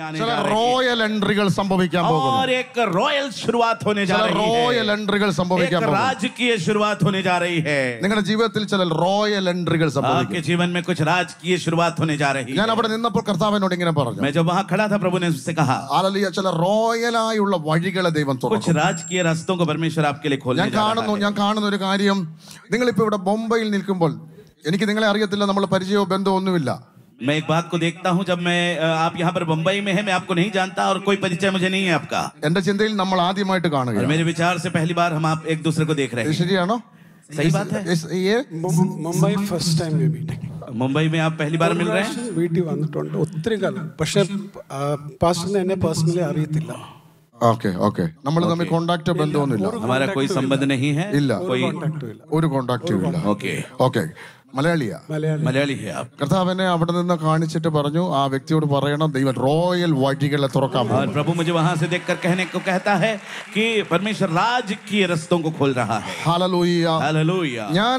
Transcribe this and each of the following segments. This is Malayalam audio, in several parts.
आने ചില जा रही है റോയൽ എൻട്രികൾ സംഭവിക്കാൻ പോകുന്നു और एक रॉयल शुरुआत होने जा ചില रही റോയൽ है എൻട്രികൾ एक സംഭവിക്കാൻ പോകുന്നു राजकीय शुरुआत होने जा रही है നിങ്ങളുടെ ജീവിതത്തിൽ ചില റോയൽ എൻട്രികൾ സംഭവിക്കും आपके जीवन में कुछ राजकीय शुरुआत होने जा रही ഞാൻ है അവിടെ നിന്നപ്പോൾ കർത്താവിനോട് ഇങ്ങനെ പറഞ്ഞു मैं जब वहां खड़ा था प्रभु ने उससे कहा ആലലിയ ചില റോയലായുള്ള വഴികളെ ദൈവം कुछ തുറക്കും राजकीय रास्तों को परमेश्वर आपके लिए खोलने ഞാൻ जा കാണുന്നു रहा है ഞാൻ കാണുന്ന ഒരു കാര്യം നിങ്ങളിപ്പോ ഇവിടെ ബൊംബെയിൽ നിൽക്കുമ്പോൾ എനിക്ക് നിങ്ങളെ അറിയത്തില്ല നമ്മൾ പരിചയമോ ബന്ധമോ ഒന്നുമില്ല मैं एक बात को देखता हूं जब मैं अ, आप यहाँ पर बंबई में है मैं आपको नहीं जानता और कोई परिचय मुझे नहीं है आपका എന്റെ ചിന്തയിൽ നമ്മൾ ആദ്യമായിട്ട് और കാണുക मेरे विचार से पहली बार हम आप एक दूसरे को देख रहे हैं ശരിയാണോ सही बात है Is- ये Mumbai- Mumbai first time we meeting Mumbai में आप पहली बार मिल रहे हैं വീട്ടിൽ വന്നിട്ടുണ്ട് ഒത്തിരി കാലം പക്ഷെ പാസ്റ്ററിനെ എന്നെ പേഴ്സണലി അറിയത്തില്ല ഓക്കെ ഓക്കെ നമ്മൾ തമ്മിൽ കോണ്ടാക്ട് ബന്ധമൊന്നുമില്ല हमारा कोई संबंध नहीं है ഇല്ല कोई കോണ്ടാക്റ്റും ഇല്ല ഒരു കോണ്ടാക്റ്റും ഇല്ല ओके ഓക്കെ മലയാളിയാ മലയാളി मलयाली है आप കർത്താവിനെ അവിടെ നിന്ന് കാണിച്ചിട്ട് പറഞ്ഞു ആ വ്യക്തിയോട് പറയണം ദൈവം റോയൽ വഴികളെ തുറക്കാൻ പോകും और प्रभु मुझे वहां से देखकर कहने को कहता है कि परमेश्वर राज की रस्तों को खोल रहा है ഹല്ലേലൂയ हालेलुया ഞാൻ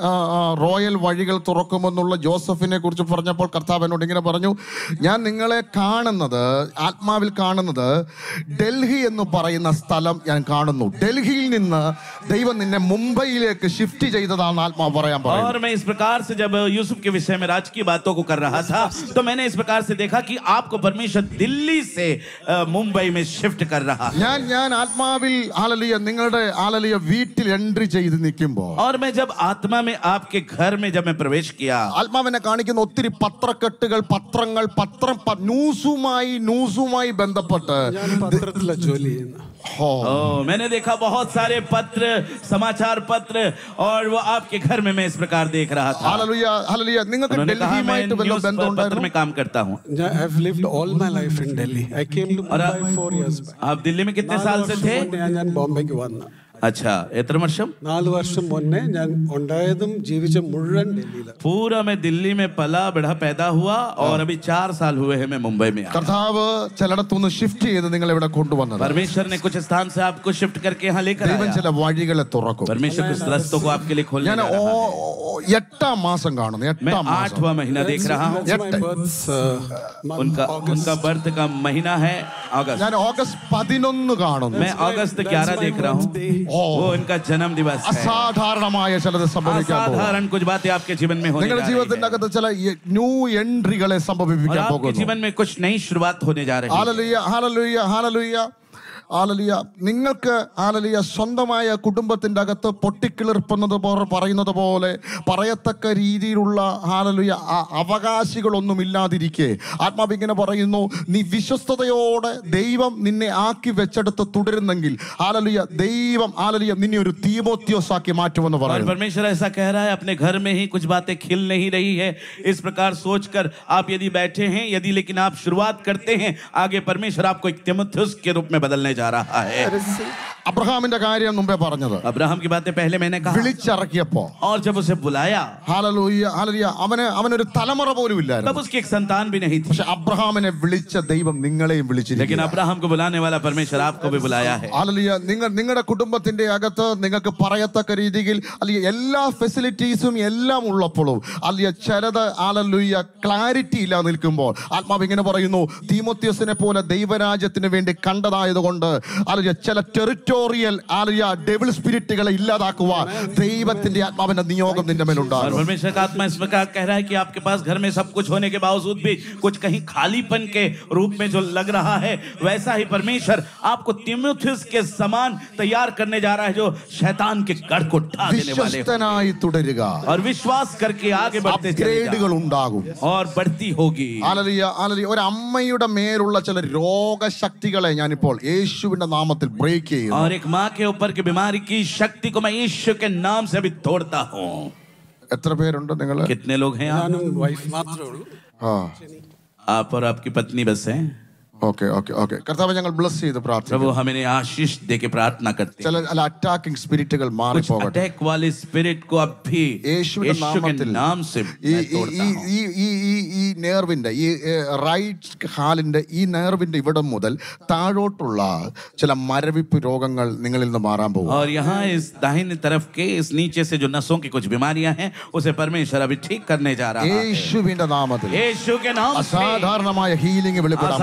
റോയൽ വഴികൾ തുറക്കുമെന്നുള്ള ജോസഫിനെ കുറിച്ച് പറഞ്ഞപ്പോൾ കർത്താവ് എന്നോട് ഇങ്ങനെ പറഞ്ഞു ഞാൻ നിങ്ങളെ കാണുന്നത് ആത്മാവിൽ കാണുന്നത് ഡൽഹി എന്ന് പറയുന്ന സ്ഥലം ഞാൻ കാണുന്നു ഡൽഹിയിൽ നിന്ന് ദൈവം നിന്നെ മുംബൈയിലേക്ക് ഷിഫ്റ്റ് ചെയ്തതാണ് ആത്മാവ് പറയാൻ പറയുന്നത് और मैं इस प्रकार से जब यूसुफ के विषय में राजकीय बातों को कर रहा था तो मैंने इस प्रकार से देखा कि आपको परमेश्वर दिल्ली से अ, मुंबई में शिफ्ट कर रहा है ഞാൻ ഞാൻ ആത്മാവിൽ ആലലിയ നിങ്ങളുടെ ആലലിയ വീട്ടിൽ എൻട്രി ചെയ്ത് നിൽക്കുമ്പോൾ और मैं जब आत्मा में आपके घर में जब मैं प्रवेश किया ആത്മാവിനെ കാണിക്കുന്ന ഒത്തിരി പത്രക്കെട്ടുകൾ പത്രങ്ങൾ പത്രം പ- ന്യൂസുമായി ന്യൂസുമായി ബന്ധപ്പെട്ട് ഞാൻ പത്രത്തിലാണ് ജോലി ചെയ്യുന്നത് ഹോ ओ, मैंने देखा बहुत सारे पत्र समाचार पत्र और वो आपके घर में मैं इस प्रकार देख रहा था ഹല്ലേലൂയ ഹല്ലേലൂയ നിങ്ങൾക്ക് उन्होंने कहा मैं ഡൽഹിയുമായിട്ട് വല്ല न्यूज ബന്ധം पत्र ഉണ്ടായിരുന്നു में काम करता हूँ ഞാൻ I have lived all my life in Delhi I came to Mumbai for years आप दिल्ली में कितने साल से थे ഞാൻ ബോംബെക്ക് വന്ന अच्छा എത്ര വർഷം നാല് വർഷം മുന്നേ ഞാൻ ഉണ്ടായതും ജീവിച്ച മുഴുവൻ ഡൽഹിയിലാണ് पूरा मैं दिल्ली में पला बढ़ा पैदा हुआ और अभी चार साल हुए हैं मैं मुंबई में आया। കർത്താവ് ചിലയിടത്തുനിന്ന് ഷിഫ്റ്റ് ചെയ്ത് നിങ്ങൾ ഇവിടെ കൊണ്ടുവന്നത് परमेश्वर ने कुछ स्थान से आपको शिफ्ट करके यहाँ लेकर ദൈവം आया ചില വഴികളെ തുറക്കും परमेश्वर कुछ रास्तों को आपके लिए खोलने ഞാൻ जा ഓ रहा है ഓ- എട്ടാം മാസം കാണുന്നു मैं എട്ടാം മാസം आठवां महीना देख रहा हूँ उनका उनका बर्थ का महीना है अगस्त ഞാൻ ഓഗസ്റ്റ് പതിനൊന്ന് കാണുന്നു मैं अगस्त ग्यारह देख रहा हूँ वो इनका जन्म दिवस है അസാധാരണമായ ചിലത് സംഭവിക്കാൻ പോകും असाधारण कुछ बातें आपके जीवन में होने നിങ്ങളുടെ जा रही ജീവിതത്തിന്റെ है അകത്ത് ചില ന്യൂ എൻട്രികളെ और സംഭവിക്കാൻ आपके പോകുന്നു जीवन में कुछ नई शुरुआत होने जा रही है ഹാലലുയ ഹാലലുയ ഹാലലുയ ഹാലലിയ നിങ്ങൾക്ക് ഹാലലിയ സ്വന്തമായ കുടുംബത്തിന്റെ അകത്ത് പൊട്ടിക്കിളിർപ്പുന്നത് പോലെ പറയുന്നത് പോലെ പറയത്തക്ക രീതിയിലുള്ള ഹാലലുയ ആ- അവകാശികളൊന്നും ഇല്ലാതിരിക്കെ ആത്മാവ് ഇങ്ങനെ പറയുന്നു നീ വിശ്വസ്തയോടെ ദൈവം നിന്നെ ആക്കി വെച്ചെടുത്ത് തുടരുന്നെങ്കിൽ ഹാലലുയ ദൈവം ഹാലലിയ നിന്നെ ഒരു തീമോത്യോസാക്കി മാറ്റുമെന്ന് और പറയുന്നു परमेश्वर ऐसा कह रहा है अपने घर में ही कुछ बातें खिल नहीं रही है इस प्रकार सोचकर आप यदि बैठे हैं यदि लेकिन आप शुरुआत करते हैं आगे परमेश्वर आपको एक तिमुथियुस के रूप में बदलने जा रहा है അബ്രഹാമിന്റെ കാര്യം മുമ്പേ പറഞ്ഞത് अब्राहम की बातें पहले मैंने कहा വിളിച്ചിറക്കിയപ്പോ और जब उसे बुलाया ഹാലലൂയ ഹാലലിയ അവന് അവനൊരു തലമുറ പോലും ഇല്ലായിരുന്നു तब उसकी एक संतान भी नहीं थी പക്ഷെ അബ്രഹാമിനെ വിളിച്ച ദൈവം നിങ്ങളെയും लेकिन വിളിച്ചിരിക്കുന്നു अब्राहम को बुलाने वाला परमेश्वर आपको भी बुलाया है ആലലിയ നിങ്ങൾ നിങ്ങളുടെ കുടുംബത്തിന്റെ അകത്ത് നിങ്ങൾക്ക് പറയത്തക്ക രീതിയിൽ അല്ലെങ്കിൽ എല്ലാ ഫെസിലിറ്റീസും എല്ലാം ഉള്ളപ്പോഴും അല്ലിയ ചിലത് ആലലുയ്യ ക്ലാരിറ്റി ഇല്ല നിൽക്കുമ്പോൾ ആത്മാവ് ഇങ്ങനെ പറയുന്നു തീമോത്യോസിനെ പോലെ ദൈവരാജ്യത്തിന് വേണ്ടി കണ്ടതായതുകൊണ്ട് ആലലിയ ചില ടെറിറ്റോറിയൽ ആലലിയ ഡെവിൾ സ്പിരിറ്റുകളെ ഇല്ലാതാക്കുവാൻ ദൈവത്തിന്റെ ആത്മാവിന്റെ നിയോഗം നിന്റെ और മേലുണ്ടാകും परमेश्वर का आत्मा इस प्रकार कह रहा है कि आपके पास घर में सब कुछ होने के बावजूद भी कुछ कहीं खालीपन के रूप में जो लग रहा है वैसा ही परमेश्वर आपको तिमुथियुस के समान तैयार करने जा रहा है जो शैतान के गढ़ को ढा देने वाले हो വിശ്വസ്തനായി തുടരുക और विश्वास करके आगे बढ़ते चले അപ്ഗ്രേഡുകൾ जाओ ഉണ്ടാകും और बढ़ती होगी ആലലിയ ആലലിയ ഒരു അമ്മയുടെ മേലുള്ള ചില രോഗശക്തികളെ ഞാനിപ്പോൾ യേശുവിന്റെ നാമത്തിൽ ബ്രേക്ക് ചെയ്യുന്നു और एक माँ के ऊपर की बीमारी की शक्ति को मैं यीशु के नाम से अभी तोड़ता हूँ എത്ര പേരുണ്ട് നിങ്ങൾ कितने लोग हैं आप ഞാനും വൈഫ് മാത്രമേ ഉള്ളൂ ആ आप और आपकी पत्नी बस हैं ഓക്കെ ഓക്കെ ഓക്കെ കർത്താവ് ഞങ്ങൾ ബ്ലസ് ചെയ്ത് പ്രാർത്ഥിക്കും प्रभु हमें इन्हें आशीष दे के प्रार्थना करते हैं ചില ചില അറ്റാക്കിംഗ് സ്പിരിറ്റുകൾ कुछ മാറിപ്പോകട്ടെ अटैक वाले स्पिरिट को अब भी യേശുവിന്റെ यीशु के നാമത്തിൽ नाम से ഈ मैं ഈ- तोड़ता ഈ हूँ ഈ ഈ ഈ ഈ നേർവിന്റെ ഈ റൈറ്റ് ഹാലിന്റെ ഈ നേർവിന്റെ ഇവിടം മുതൽ താഴോട്ടുള്ള ചില മരവിപ്പ് രോഗങ്ങൾ നിങ്ങളിൽ നിന്ന് മാറാൻ പോകും और यहाँ इस दाहिनी तरफ के इस नीचे से जो नसों की कुछ बीमारियां हैं उसे परमेश्वर अभी ठीक करने जा रहा है യേശുവിന്റെ നാമത്തിൽ यीशु के नाम से അസാധാരണമായ ഹീലിംഗ് വെളിപ്പെടാൻ പോകും. असाधारण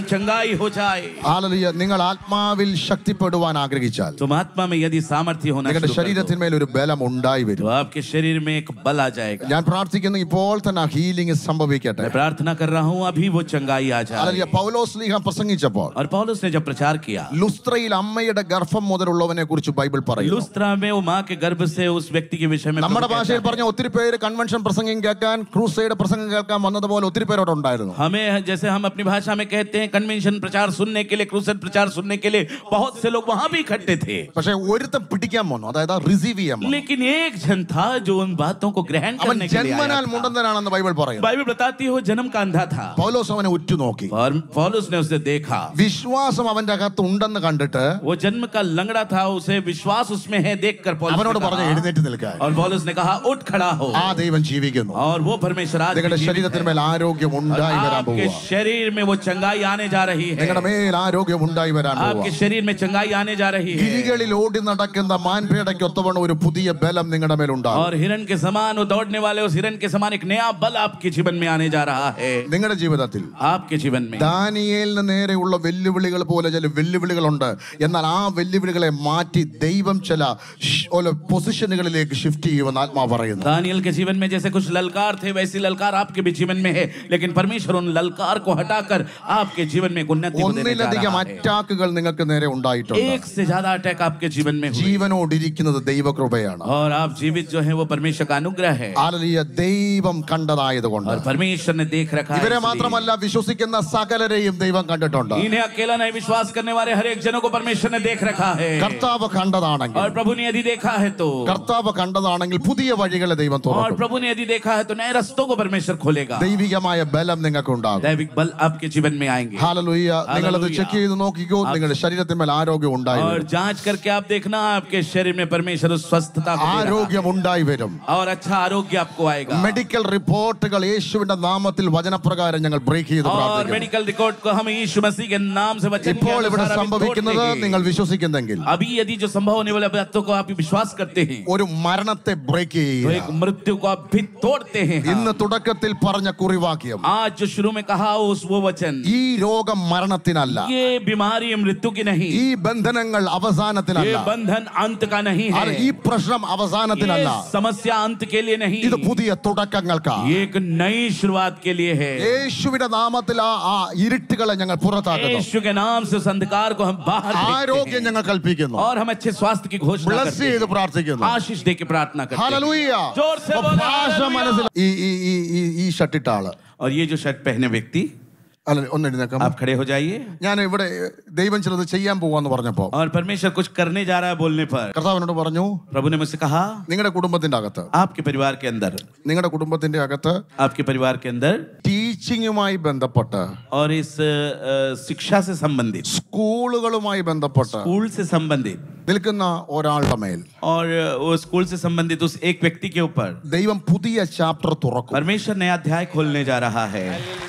चंगाई हो जाए ഹാലലിയ നിങ്ങൾ ആത്മാവിൽ ശക്തിപ്പെടുവാൻ ആഗ്രഹിച്ചാൽ तुम आत्मा में यदि सामर्थ्य होना നിങ്ങളുടെ शुरू कर दो, ശരീരത്തിന്മേൽ ഒരു ബലം ഉണ്ടായി तो വരും आपके शरीर में एक बल आ जाएगा ഞാൻ പ്രാർത്ഥിക്കുന്നു ഇപ്പോൾ തന്നെ ഹീലിംഗ് സംഭവിക്കട്ടെ मैं प्रार्थना कर रहा हूँ अभी वो चंगाई आ जाए ഹാലലിയ പൗലോസ് ലീഹ പ്രസംഗിച്ചപ്പോൾ और पौलुस ने जब प्रचार किया ലുസ്ത്രയിൽ അമ്മയുടെ ഗർഭം മുതലുള്ളവനെ കുറിച്ച് ബൈബിൾ പറയുന്നു लुस्त्रा में वो माँ के गर्भ से उस व्यक्ति के विषय में നമ്മുടെ प्रभु कहता ഭാഷയിൽ है। പറഞ്ഞ ഒത്തിരി പേര് കൺവെൻഷൻ പ്രസംഗം കേൾക്കാൻ ക്രൂസൈഡ് പ്രസംഗം കേൾക്കാൻ വന്നതുപോലെ ഒത്തിരി പേരോട് ഉണ്ടായിരുന്നു हमें जैसे हम अपनी भाषा में कहते हैं कन्वेंशन प्रचार सुनने के लिए क्रूसेड प्रचार सुनने के लिए बहुत से लोग वहां भी इकट्ठे थे പക്ഷെ ഒരുത്തൻ പിടിക്കാൻ വന്നു അതായത് റിസീവ് ചെയ്യാൻ വന്നു लेकिन एक जन था जो उन बातों को ग्रहण അവൻ करने के लिए आया ജന്മനാൽ था। മുണ്ടന്തനാണെന്ന് ബൈബിൾ പറയുന്നു बाइबल बताती है वो जन्म का अंधा था പൗലോസ് അവനെ ഉറ്റുനോക്കി और पौलुस ने उसे देखा വിശ്വാസം അവന്റെ അകത്ത് ഉണ്ടെന്ന് കണ്ടിട്ട് वो जन्म का लंगड़ा था उसे विश्वास उसमें है देखकर पौलुस അവനോട് ने പറഞ്ഞു कहा, എഴുന്നേറ്റ് നിൽക്കാൻ और पौलुस ने कहा उठ खड़ा हो ആ ദൈവം ജീവിക്കുന്നു और वो परमेश्वर आज भी നിങ്ങളുടെ जीवित है। ശരീരത്തിന് മേൽ ആരോഗ്യം और ഉണ്ടായി വരാൻ आपके പോവുക शरीर में वो चंगाई आने जा रही है നിങ്ങളുടെ മേൽ ആരോഗ്യം ഉണ്ടായി വരാൻ പോവുക आपके शरीर में चंगाई आने जा रही है ഗിരികളിൽ ഓടി നടക്കുന്ന മാൻപേടയ്ക്ക് ഒത്തവണ്ണം ഒരു പുതിയ ബലം നിങ്ങളുടെ മേൽ ഉണ്ടാകും और हिरन के समान वो दौड़ने वाले उस हिरन के समान एक नया बल आपके जीवन में आने जा रहा है നിങ്ങളുടെ ജീവിതത്തിൽ आपके जीवन में ദാനിയേലിന് നേരെയുള്ള വെല്ലുവിളികൾ പോലെ ചില വെല്ലുവിളികളുണ്ട് എന്നാൽ ആ വെല്ലുവിളികളെ മാറ്റി ദൈവം ചില ഷ്- ഓല പൊസിഷനുകളിലേക്ക് ഷിഫ്റ്റ് ചെയ്യുമെന്ന് ആത്മാ പറയുന്നു दानियल के जीवन में जैसे कुछ ललकार थे वैसी ललकार आपके भी जीवन में है लेकिन परमेश्वर उन ललकार को हटाकर आपके जीवन में एक उन्नति को देने जा ഒന്നിലധികം रहा है അറ്റാക്കുകൾ നിങ്ങൾക്ക് നേരെ ഉണ്ടായിട്ടുണ്ട് एक से ज्यादा अटैक आपके जीवन में हुए ജീവനോടിരിക്കുന്നത് ദൈവകൃപയാണ് और आप जीवित जो है वो परमेश्वर का अनुग्रह है ആലലിയ ദൈവം കണ്ടതായതുകൊണ്ട് और परमेश्वर ने देख रखा है ഇവരെ इसलिए। മാത്രമല്ല വിശ്വസിക്കുന്ന സകലരെയും ദൈവം കണ്ടിട്ടുണ്ട് इन्हें अकेला नहीं विश्वास करने वाले हर एक जनों को परमेश्वर ने देख रखा है കർത്താവ് കണ്ടതാണെങ്കിൽ और प्रभु ने यदि देखा है तो കർത്താവ് കണ്ടതാണെങ്കിൽ പുതിയ വഴികളെ ദൈവം और തുറക്കും प्रभु ने यदि देखा है तो नए रस्तों को परमेश्वर खोलेगा ദൈവികമായ ബലം നിങ്ങൾക്ക് ഉണ്ടാകും दैविक बल आपके जीवन में आएंगे ഹാലലുയ്യ നിങ്ങളത് Hallelujah. ചെക്ക് ചെയ്ത് നോക്കിക്കോ നിങ്ങളുടെ ശരീരത്തിന്മേൽ ആരോഗ്യം ഉണ്ടായി और വരും. जांच करके आप देखना आपके शरीर में परमेश्वर उस स्वस्थता को दे रहा ആരോഗ്യം ഉണ്ടായി വരും है। और अच्छा आरोग्य आपको आएगा മെഡിക്കൽ റിപ്പോർട്ടുകൾ യേശുവിന്റെ നാമത്തിൽ വചനപ്രകാരം ഞങ്ങൾ ബ്രേക്ക് ചെയ്ത് और പ്രാർത്ഥിക്കുന്നു मेडिकल रिकॉर्ड को हम यीशु मसीह के नाम से वचन के ഇപ്പോൾ ഇവിടെ अनुसार अभी സംഭവിക്കുന്നത് तोड़ देंगे। നിങ്ങൾ വിശ്വസിക്കുന്നെങ്കിൽ अभी यदि जो संभव होने वाले बातों को आप विश्वास करते हैं ഒരു മരണത്തെ ബ്രേക്ക് तो ചെയ്യുക एक मृत्यु को आप भी तोड़ते हैं ഇന്ന് തുടക്കത്തിൽ പറഞ്ഞ കുറിവാക്യം आज जो शुरू में कहा उस वो वचन ഈ രോഗം മരണത്തിനല്ല ये बीमारी मृत्यु की नहीं ഈ ബന്ധനങ്ങൾ ये അവസാനത്തിനല്ല बंधन अंत का नहीं അത് है ഈ പ്രശ്നം അവസാനത്തിനല്ല ये समस्या अंत के लिए नहीं ഇത് പുതിയ തുടക്കങ്ങൾക്കാ ये एक नई शुरुआत के लिए है യേശുവിന്റെ നാമത്തിൽ ആ ആ ഇരുട്ടുകളെ ഞങ്ങൾ പുറത്താക്കുന്നു यीशु के नाम से उस अंधकार को हम बाहर फेंकते ആരോഗ്യം हैं। ഞങ്ങൾ കൽപ്പിക്കുന്നു और हम अच्छे स्वास्थ्य की घोषणा ബ്ലസ് करते ചെയ്ത് हैं പ്രാർത്ഥിക്കുന്നു आशीष दे के प्रार्थना करते हैं ഹല്ലേലൂയ. जोर से അപ്പൊ बोलो, ഭാഷ ഹല്ലേലൂയ. മനസ്സിൽ ഈ ഈ ഈ ഈ ഈ ഷർട്ടിട്ട ആള് और ये जो शर्ट पहने व्यक्ति അല്ല ഒന്ന് എഴുന്നേക്കാം आप खड़े हो जाइए ഞാൻ ഇവിടെ ദൈവം ചിലത് ചെയ്യാൻ പോവാന്ന് പറഞ്ഞപ്പോ और परमेश्वर कुछ करने जा रहा है बोलने पर കർത്താവിനോട് പറഞ്ഞു प्रभु ने मुझसे कहा നിങ്ങളുടെ കുടുംബത്തിന്റെ അകത്ത് आपके परिवार के अंदर നിങ്ങളുടെ കുടുംബത്തിന്റെ അകത്ത് आपके परिवार के अंदर ടീച്ചിങ്ങുമായി ബന്ധപ്പെട്ട് और इस अ, शिक्षा से संबंधित സ്കൂളുകളുമായി ബന്ധപ്പെട്ട് स्कूल से संबंधित നിൽക്കുന്ന ഒരാളുടെ മേൽ और वो स्कूल से संबंधित उस एक व्यक्ति के ऊपर ദൈവം പുതിയ ചാപ്റ്റർ തുറക്കും परमेश्वर नया अध्याय खोलने जा रहा है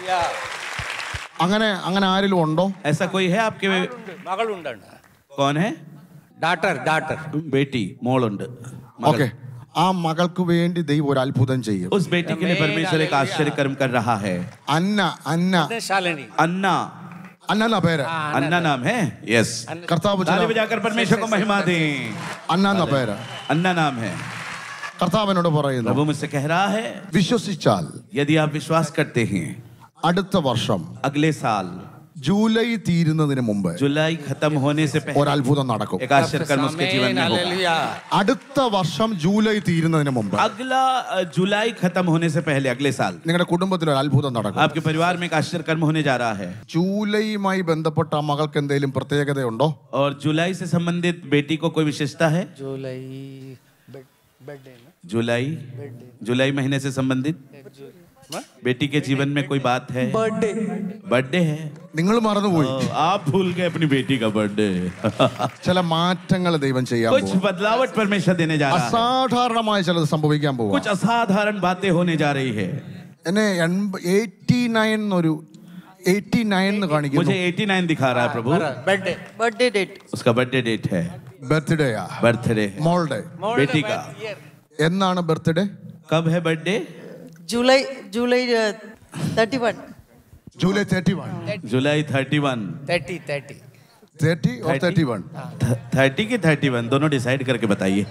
അങ്ങനെ അങ്ങനെ ആരെങ്കിലും ഉണ്ടോ ऐसा कोई है आपके മകളുണ്ടാണ് कौन है ഡാറ്റർ ഡാറ്റർ बेटी മോളുണ്ട് मगर ഓക്കെ ആ മകൾക്ക് വേണ്ടി ദൈവം ഒരു അത്ഭുതം ചെയ്യും उस बेटी के लिए परमेश्वर एक आश्चर्य कर्म कर रहा है അന്ന അന്ന ശാലിനി अन्ना അന്ന എന്നാ പേര് अन्ना नाम है यस കർത്താവ് ചില ताली बजाकर परमेश्वर को महिमा दें അന്ന എന്ന പേര് अन्ना नाम है കർത്താവിനോട് പറയുന്നു प्रभु मुझसे कह रहा है വിശ്വസിച്ചാൽ यदि आप विश्वास करते हैं അടുത്ത വർഷം अगले साल ജൂലൈ തീരുന്നതിന് മുമ്പ് जुलाई खत्म होने से पहले ഒരു അത്ഭുതം നടക്കും एक आश्चर्य कर्म उसके जीवन में होगा അടുത്ത വർഷം ജൂലൈ തീരുന്നതിന് മുമ്പ് अगला अ, जुलाई खत्म होने से पहले अगले साल നിങ്ങളുടെ കുടുംബത്തിൽ ഒരു അത്ഭുതം നടക്കും आपके परिवार में एक आश्चर्य कर्म होने जा रहा है ജൂലൈയുമായി ബന്ധപ്പെട്ട ആ മകൾക്ക് എന്തെങ്കിലും പ്രത്യേകതയുണ്ടോ और जुलाई से संबंधित बेटी को कोई विशेषता है ജൂലൈ बर्थडे जुलाई जुलाई महीने से संबंधित बेटी के जीवन में कोई बात है बर्थडे बर्थडे है നിങ്ങൾ മറന്നുപോയി ओ, आप भूल गए अपनी बेटी का बर्थडे ചില മാറ്റങ്ങൾ ദൈവം ചെയ്യാൻ कुछ പോകും बदलावट परमेश्वर देने जा रहा है അസാധാരണമായ ചിലത് സംഭവിക്കാൻ പോകും कुछ असाधारण बातें होने जा रही है എന്നെ എയ്റ്റി നയൻ എന്നൊരു എയ്റ്റി നയൻ എന്ന് കാണിക്കുന്നു मुझे 89 दिखा रहा है प्रभु बर्थडे बर्थडे डेट उसका बर्थडे डेट है ബർത്ത്ഡേയാ बर्थडे है മോളുടെ बेटी का എന്നാണ് ബർത്ത്ഡേ कब है बर्थडे जुलाई जुलाई thirty one July thirty one जुलाई thirty one thirty thirty thirty or thirty one thirty की थर्टी वन दोनों डिसाइड करके बताइए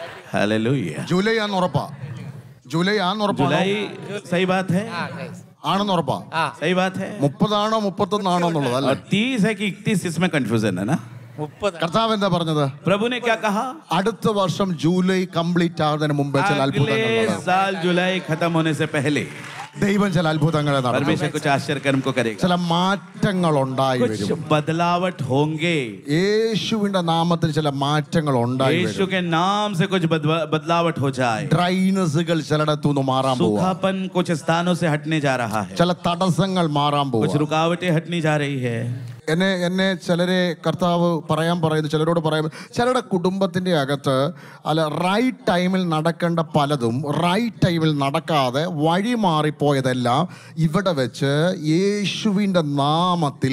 हालेलुया ജൂലൈ ആന്ന് ഉറപ്പാ ജൂലൈ ആന്ന് ഉറപ്പാണോ जुलाई सही बात है ആ nice. ആണെന്ന് ഉറപ്പാ ആ सही बात है മുപ്പതാണോ മുപ്പത്തൊന്നാണോ എന്നുള്ളത് അല്ലേ और तीस है कि इकतीस इसमें कंफ्यूजन है ना മുപ്പത് കർത്താവ് എന്താ പറഞ്ഞത് प्रभु ने क्या कहा അടുത്ത വർഷം ജൂലൈ കംപ്ലീറ്റ് ആകുന്നതിന് മുമ്പേ ചില അത്ഭുതങ്ങൾ अगले നടക്കും. साल जुलाई खत्म होने से पहले ദൈവം ചില അത്ഭുതങ്ങളെ നടത്തും परमेश्वर कुछ आश्चर्य कर्म को करेगा ചില മാറ്റങ്ങൾ ഉണ്ടായി कुछ വരും बदलावट होंगे യേശുവിന്റെ നാമത്തിൽ ചില മാറ്റങ്ങൾ ഉണ്ടായി यीशु വരും के नाम से कुछ बदवा- बदलावट हो जाए ഡ്രൈനസുകൾ ചിലയിടത്തുനിന്ന് മാറാൻ പോവാ सूखापन कुछ स्थानों से हटने जा रहा है ചില തടസ്സങ്ങൾ മാറാൻ कुछ പോവാ रुकावटें हटनी जा रही है എന്നെ എന്നെ ചിലരെ കർത്താവ് പറയാൻ പറയുന്നു ചിലരോട് പറയാൻ ചിലരുടെ കുടുംബത്തിന്റെ അകത്ത് അല്ല റൈറ്റ് ടൈമിൽ നടക്കേണ്ട പലതും റൈറ്റ് ടൈമിൽ നടക്കാതെ വഴി മാറിപ്പോയതെല്ലാം ഇവിടെ വെച്ച് യേശുവിൻ്റെ നാമത്തിൽ